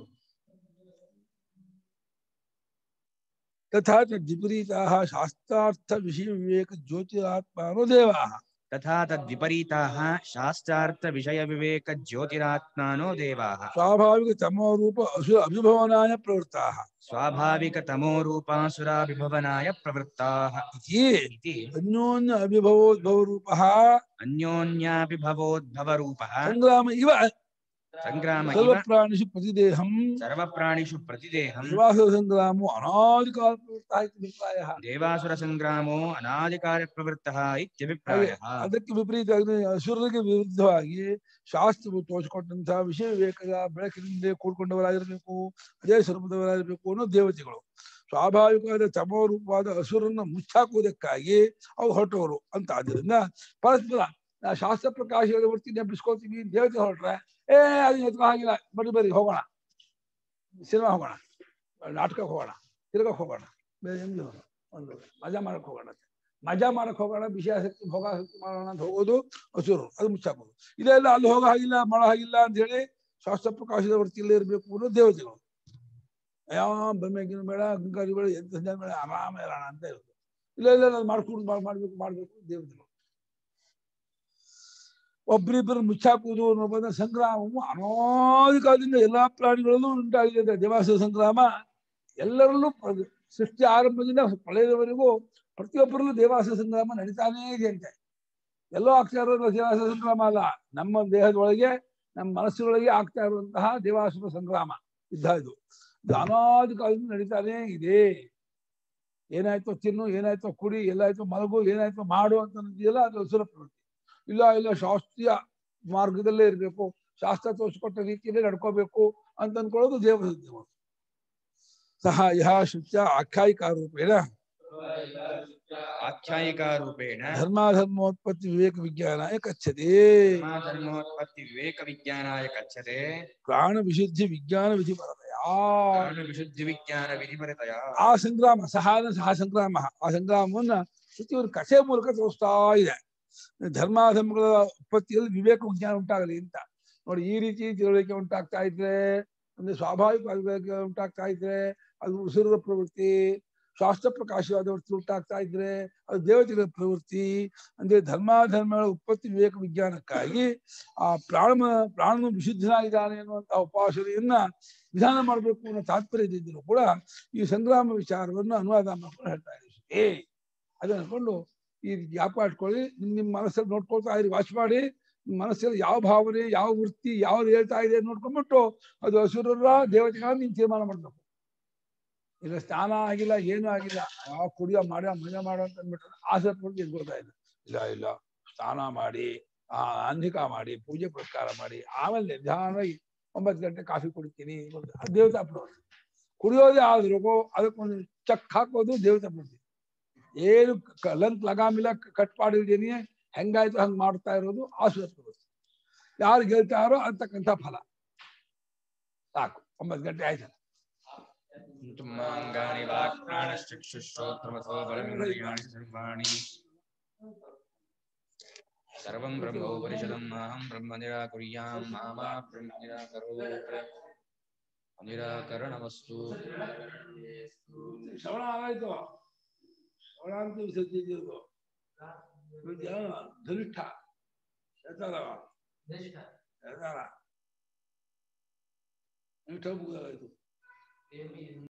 [SPEAKER 2] ತಥಾ ಚ ವಿಪರೀತಾಃ ಶಾಸ್ತ್ರಾರ್ಥ ವಿಷಯ ವಿವೇಕ ಜ್ಯೋತಿರಾತ್ಮಾನೋ ದೇವಾಃ
[SPEAKER 1] ತಥಾ ತದ್ವಿಪರೀತಾಃ ಶಾಸ್ತ್ರಾರ್ಥ ವಿಷಯ ವಿವೇಕ ಜ್ಯೋತಿರಾತ್ಮಾನೋ ದೇವಾಃ
[SPEAKER 2] ಸ್ವಾಭಾವಿಕ ತಮೋರೂಪ ಅಸುರ ಅಭಿಭವನಾಯ ಪ್ರವೃತ್ತಾಃ
[SPEAKER 1] ಸ್ವಾಭಾವಿಕ ತಮೋರೂಪಾಸುರಾಭಿಭವನಾಯ ಪ್ರವೃತ್ತಾಃ
[SPEAKER 2] ಇತಿ
[SPEAKER 1] ಇತಿ
[SPEAKER 2] ಅನ್ಯೋನ್ಯ ಅಭಿಭವೋದ್ಭವ ರೂಪಃ
[SPEAKER 1] ಅನ್ಯೋನ್ಯಾಪಿ ಭವೋದ್ಭವರೂಪಃ
[SPEAKER 2] ಸಂಗ್ರಾಮ ಇವ
[SPEAKER 1] ಸಂಗ್ರಾಮ
[SPEAKER 2] ಸರ್ವ
[SPEAKER 1] ಇವ
[SPEAKER 2] ಪ್ರಾಣಿಷು ಪ್ರತಿದೇಹಂ
[SPEAKER 1] ಸರ್ವ ಪ್ರಾಣಿಷು ಪ್ರತಿದೇಹಂ
[SPEAKER 2] ದೇವಾಸುರ ಸಂಗ್ರಾಮೋ ಅನಾದಿಕಾಲ ಪ್ರವೃತ್ತ ಅಭಿಪ್ರಾಯ
[SPEAKER 1] ದೇವಾಸುರ ಸಂಗ್ರಾಮೋ ಅನಾದಿಕಾರ್ಯ ಪ್ರವೃತ್ತಃ ಇತ್ಯಭಿಪ್ರಾಯ
[SPEAKER 2] ಅದಕ್ಕೆ ವಿಪರೀತ ಅಸುರರಿಗೆ ವಿರುದ್ಧವಾಗಿ ಶಾಸ್ತ್ರವು ತೋರಿಸಿಕೊಟ್ಟಂತಹ ವಿಷಯ ವಿವೇಕದ ಬೆಳಕಿನಿಂದ ಕೂಡ್ಕೊಂಡವರಾಗಿರ್ಬೇಕು ಅದೇ ಸ್ವರೂಪದವರಾಗಿರ್ಬೇಕು ಅನ್ನೋ ದೇವತೆಗಳು ಸ್ವಾಭಾವಿಕವಾದ ತಮೋ ರೂಪವಾದ ಹಸುರನ್ನ ಮುಚ್ಚಾಕುವುದಕ್ಕಾಗಿ ಅವು ಹೊರಟವರು ಅಂತ ಆದ್ದರಿಂದ ಪರಸ್ಪರ ನಾ ಶಾಸ್ತ್ರ ಪ್ರಕಾಶದ ವೃತ್ತಿ ನೆನಪಿಸ್ಕೊಳ್ತೀವಿ ದೇವತೆ ಹೊರಟ್ರೆ ಏ ಅದು ಎತ್ಕೊ ಹಾಗಿಲ್ಲ ಬನ್ನಿ ಬರ್ರಿ ಹೋಗೋಣ ಸಿನಿಮಾ ಹೋಗೋಣ ನಾಟಕಕ್ಕೆ ಹೋಗೋಣ ತಿರ್ಗಕ್ಕೆ ಹೋಗೋಣ ಬೇರೆ ಎಲ್ಲಿ ಹೋಗೋಣ? ಒಂದು ಮಜಾ ಮಾಡಕ್ ಹೋಗೋಣ ಮಜಾ ಮಾಡಕ್ ಹೋಗೋಣ ವಿಷಯಾಸಕ್ತಿ ಭೋಗಾಸಕ್ತಿ ಮಾಡೋಣ ಅಂತ ಹೋಗೋದು ಹಸುರು ಅದು ಮುಚ್ಚಾಕೋದು ಇದೆಲ್ಲ ಅಲ್ಲಿ ಹೋಗೋ ಹಾಗಿಲ್ಲ ಮಾಡೋ ಹಾಗಿಲ್ಲ ಅಂತ ಹೇಳಿ ಶಾಸ್ತ್ರ ಪ್ರಕಾಶದ ವೃತ್ತಿಯಲ್ಲೇ ಇರಬೇಕು ಅನ್ನೋ ದೇವತೆಗಳು ಯಾವ ಬೆಮ್ಮೆಗಿನ ಬೇಡ ಗಂಗಾರಿ ಬೇಡ ಎಂತ ಜನ ಬೇಡ ಆರಾಮ ಇರೋಣ ಅಂತ ಇರೋದು ಇಲ್ಲ ಇಲ್ಲ ನಾನು ಮಾಡ್ಕೊಂಡು ಮಾಡ್- ಮಾಡ್ಬೇಕು ಮಾಡ್ಬೇಕು ದೇವತೆಗಳು ಒಬ್ರಿಬ್ಬರು ಮುಚ್ಚಾಕುವುದು ಅನ್ನೋ ಬಂದ ಸಂಗ್ರಾಮವು ಅನಾದಿ ಕಾಲದಿಂದ ಎಲ್ಲಾ ಪ್ರಾಣಿಗಳಲ್ಲೂ ಉಂಟಾಗಿದೆ ದೇವಾಸುರ ಸಂಗ್ರಾಮ ಎಲ್ಲರಲ್ಲೂ ಪ್ರ- ಸೃಷ್ಟಿ ಆರಂಭದಿಂದ ಪ್ರಳಯದವರೆಗೂ ಪ್ರತಿಯೊಬ್ಬರಲ್ಲೂ ದೇವಾಸುರ ಸಂಗ್ರಾಮ ನಡೀತಾನೇ ಇದೆ ಅಂತೆ ಎಲ್ಲೋ ಆಗ್ತಾ ಇರೋದು ದೇವಾಸುರ ಸಂಗ್ರಾಮ ಅಲ್ಲ ನಮ್ಮ ದೇಹದೊಳಗೆ ನಮ್ಮ ಮನಸ್ಸಿನೊಳಗೆ ಆಗ್ತಾ ಇರುವಂತಹ ದೇವಾಸುರ ಸಂಗ್ರಾಮ ಯುದ್ಧ ಇದು ಇದು ಅನಾದಿ ಕಾಲದಿಂದ ನಡೀತಾನೇ ಇದೆ ಏನಾಯ್ತೋ ತಿನ್ನು ಏನಾಯ್ತೋ ಕುಡಿ ಎಲ್ಲಾಯ್ತೋ ಮಲಗು ಏನಾಯ್ತೋ ಮಾಡು ಅಂತ ಅನ್ನೋದಿದೆಯಲ್ಲ ಅದು ಅಸುರ ಪ್ರವೃತ್ತಿ ಇಲ್ಲ ಇಲ್ಲ ಶಾಸ್ತ್ರೀಯ ಮಾರ್ಗದಲ್ಲೇ ಇರಬೇಕು ಶಾಸ್ತ್ರ ತೋರಿಸ್ಕೊಟ್ಟ ರೀತಿಯಲ್ಲೇ ನಡ್ಕೋಬೇಕು ಅಂತ ಅನ್ಕೊಳ್ಳೋದು ದೇವ ದೇವ ಸಹ ಯಹ ಶುಚ ಆಖ್ಯಾಯಿಕಾ ರೂಪೇಣ
[SPEAKER 1] ಆಖ್ಯಾಯಿಕಾ ರೂಪೇಣ
[SPEAKER 2] ಧರ್ಮಾಧರ್ಮೋತ್ಪತ್ತಿ ವಿವೇಕ ವಿಜ್ಞಾನಾಯ ಕಚ್ಚದೆ
[SPEAKER 1] ಧರ್ಮೋತ್ಪತ್ತಿ ವಿವೇಕ ವಿಜ್ಞಾನಾಯ ಕಚ್ಚತೆ
[SPEAKER 2] ಪ್ರಾಣ ವಿಶುದ್ಧಿ ವಿಜ್ಞಾನ ವಿಧಿಪರತೆಯ
[SPEAKER 1] ಪ್ರಾಣ ವಿಶುದ್ಧಿ ವಿಜ್ಞಾನ ವಿಧಿಪರತೆಯ
[SPEAKER 2] ಆ ಸಂಗ್ರಾಮ ಸಹಾನ ಸಹ ಸಂಗ್ರಾಮ ಆ ಸಂಗ್ರಾಮವನ್ನ ಶ್ರುತಿಯವರು ಕಥೆ ಮೂಲಕ ತೋರಿಸ್ತಾ ಇದೆ ಧರ್ಮಾಧರ್ಮಗಳ ಉತ್ಪತ್ತಿಯಲ್ಲಿ ವಿವೇಕ ವಿಜ್ಞಾನ ಉಂಟಾಗಲಿ ಅಂತ ನೋಡಿ ಈ ರೀತಿ ತಿಳುವಳಿಕೆ ಉಂಟಾಗ್ತಾ ಇದ್ರೆ ಅಂದ್ರೆ ಸ್ವಾಭಾವಿಕವಾಗಿ ವಿವೇಕ ಉಂಟಾಗ್ತಾ ಇದ್ರೆ ಅದು ಉಸಿರದ ಪ್ರವೃತ್ತಿ ಶಾಸ್ತ್ರ ಪ್ರಕಾಶವಾದ ವೃತ್ತಿ ಉಂಟಾಗ್ತಾ ಇದ್ರೆ ಅದು ದೇವತೆಗಳ ಪ್ರವೃತ್ತಿ ಅಂದ್ರೆ ಧರ್ಮಾಧರ್ಮಗಳ ಉತ್ಪತ್ತಿ ವಿವೇಕ ವಿಜ್ಞಾನಕ್ಕಾಗಿ ಆ ಪ್ರಾಣ ಪ್ರಾಣನು ವಿಶುದ್ಧನಾಗಿದ್ದಾನೆ ಅನ್ನುವಂತ ಉಪಾಸನೆಯನ್ನ ವಿಧಾನ ಮಾಡಬೇಕು ಅನ್ನೋ ತಾತ್ಪರ್ಯ ಇದ್ದಿದ್ರು ಕೂಡ ಈ ಸಂಗ್ರಾಮ ವಿಚಾರವನ್ನು ಅನುವಾದ ಮಾಡ್ಕೊಂಡು ಹೇಳ್ತಾ ಇದ್ದೀವಿ ಏ ಅದನ್ನ ಅನ್ಕೊಂಡು ಈ ಜ್ಞಾಪ ಇಟ್ಕೊಳ್ಳಿ ನಿಮ್ ನಿಮ್ಮ ಮನಸ್ಸಲ್ಲಿ ನೋಡ್ಕೊಳ್ತಾ ಇರಿ ವಾಚ್ ಮಾಡಿ ನಿಮ್ ಮನಸ್ಸಲ್ಲಿ ಯಾವ ಭಾವನೆ ಯಾವ ವೃತ್ತಿ ಯಾವ್ದು ಹೇಳ್ತಾ ಇದೆ ನೋಡ್ಕೊಂಡ್ಬಿಟ್ಟು ಅದು ಹಸುರರ ದೇವತೆಗಳ ನೀನ್ ತೀರ್ಮಾನ ಮಾಡ್ಬೇಕು ಈಗ ಸ್ನಾನ ಆಗಿಲ್ಲ ಏನೂ ಆಗಿಲ್ಲ ಯಾವ ಕುಡಿಯೋ ಮಾಡೋ ಮಜಾ ಮಾಡೋ ಅಂತ ಅಂದ್ಬಿಟ್ರೆ ಆಸೆ ಪಟ್ಟು ಎದ್ಕೊಳ್ತಾ ಇಲ್ಲ ಇಲ್ಲ ಇಲ್ಲ ಸ್ನಾನ ಮಾಡಿ ಆ ಅಂಧಿಕ ಮಾಡಿ ಪೂಜೆ ಪುರಸ್ಕಾರ ಮಾಡಿ ಆಮೇಲೆ ನಿಧಾನವಾಗಿ ಒಂಬತ್ತು ಗಂಟೆ ಕಾಫಿ ಕುಡಿತೀನಿ ಅದು ದೇವತಾ ಪ್ರವೃತ್ತಿ ಕುಡಿಯೋದೇ ಆದ್ರೂ ಅದಕ್ಕೊಂದು ಚಕ್ ಹಾಕೋದು ದೇವತಾ ಪ್ರವೃತ್ತಿ ಏನು ಕ- ಲಂಕ್ ಲಗಾಮಿಲ್ಲ ಕಟ್ ಮಾಡಿದ್ದೀನಿ ಹೆಂಗಾಯ್ತು ಹಂಗ್ ಮಾಡ್ತಾ ಇರೋದು ಆಸುರ ಪ್ರವೃತ್ತಿ ಯಾರು ಗೆಲ್ತಾರೋ ಅಂತಕ್ಕಂಥ ಫಲ ಸಾಕು ಒಂಬತ್ತು ಗಂಟೆ ಆಯ್ತಲ್ಲ
[SPEAKER 1] ತುಮ್ಮಾಂಗಾನಿ ವಾಕ್ ಪ್ರಾಣಶ್ಚಕ್ಷುಶ್ರೋತ್ರಮಥೋ ಬಲಮಿಂದ್ರಿಯಾಣಿ ಸರ್ವಾಣಿ ಸರ್ವಂ ಬ್ರಹ್ಮೋಪನಿಷದಂ ಅಹಂ ಬ್ರಹ್ಮ ನಿರಾಕುರ್ಯಾಂ ಮಾಮಾ ಬ್ರಹ್ಮ ನಿರಾಕರೋತ್ ನಿರಾಕರಣಮಸ್ತು
[SPEAKER 2] ಶ್ರವಣ ಆಗಾಯ್ತು ಶ್ರವಣ ಅಂತ ವಿಸರ್ಜಿ ಇದ್ದಿರೋದು ಧನಿಷ್ಠ ಹೇಳ್ತಾರ
[SPEAKER 3] ಜ್ಯೇಷ್ಠ
[SPEAKER 2] ಹೇಳ್ತಾರ ಧನಿಷ್ಠ ಮುಗಿದಾಗಾಯ್ತು
[SPEAKER 3] ದೇವಿ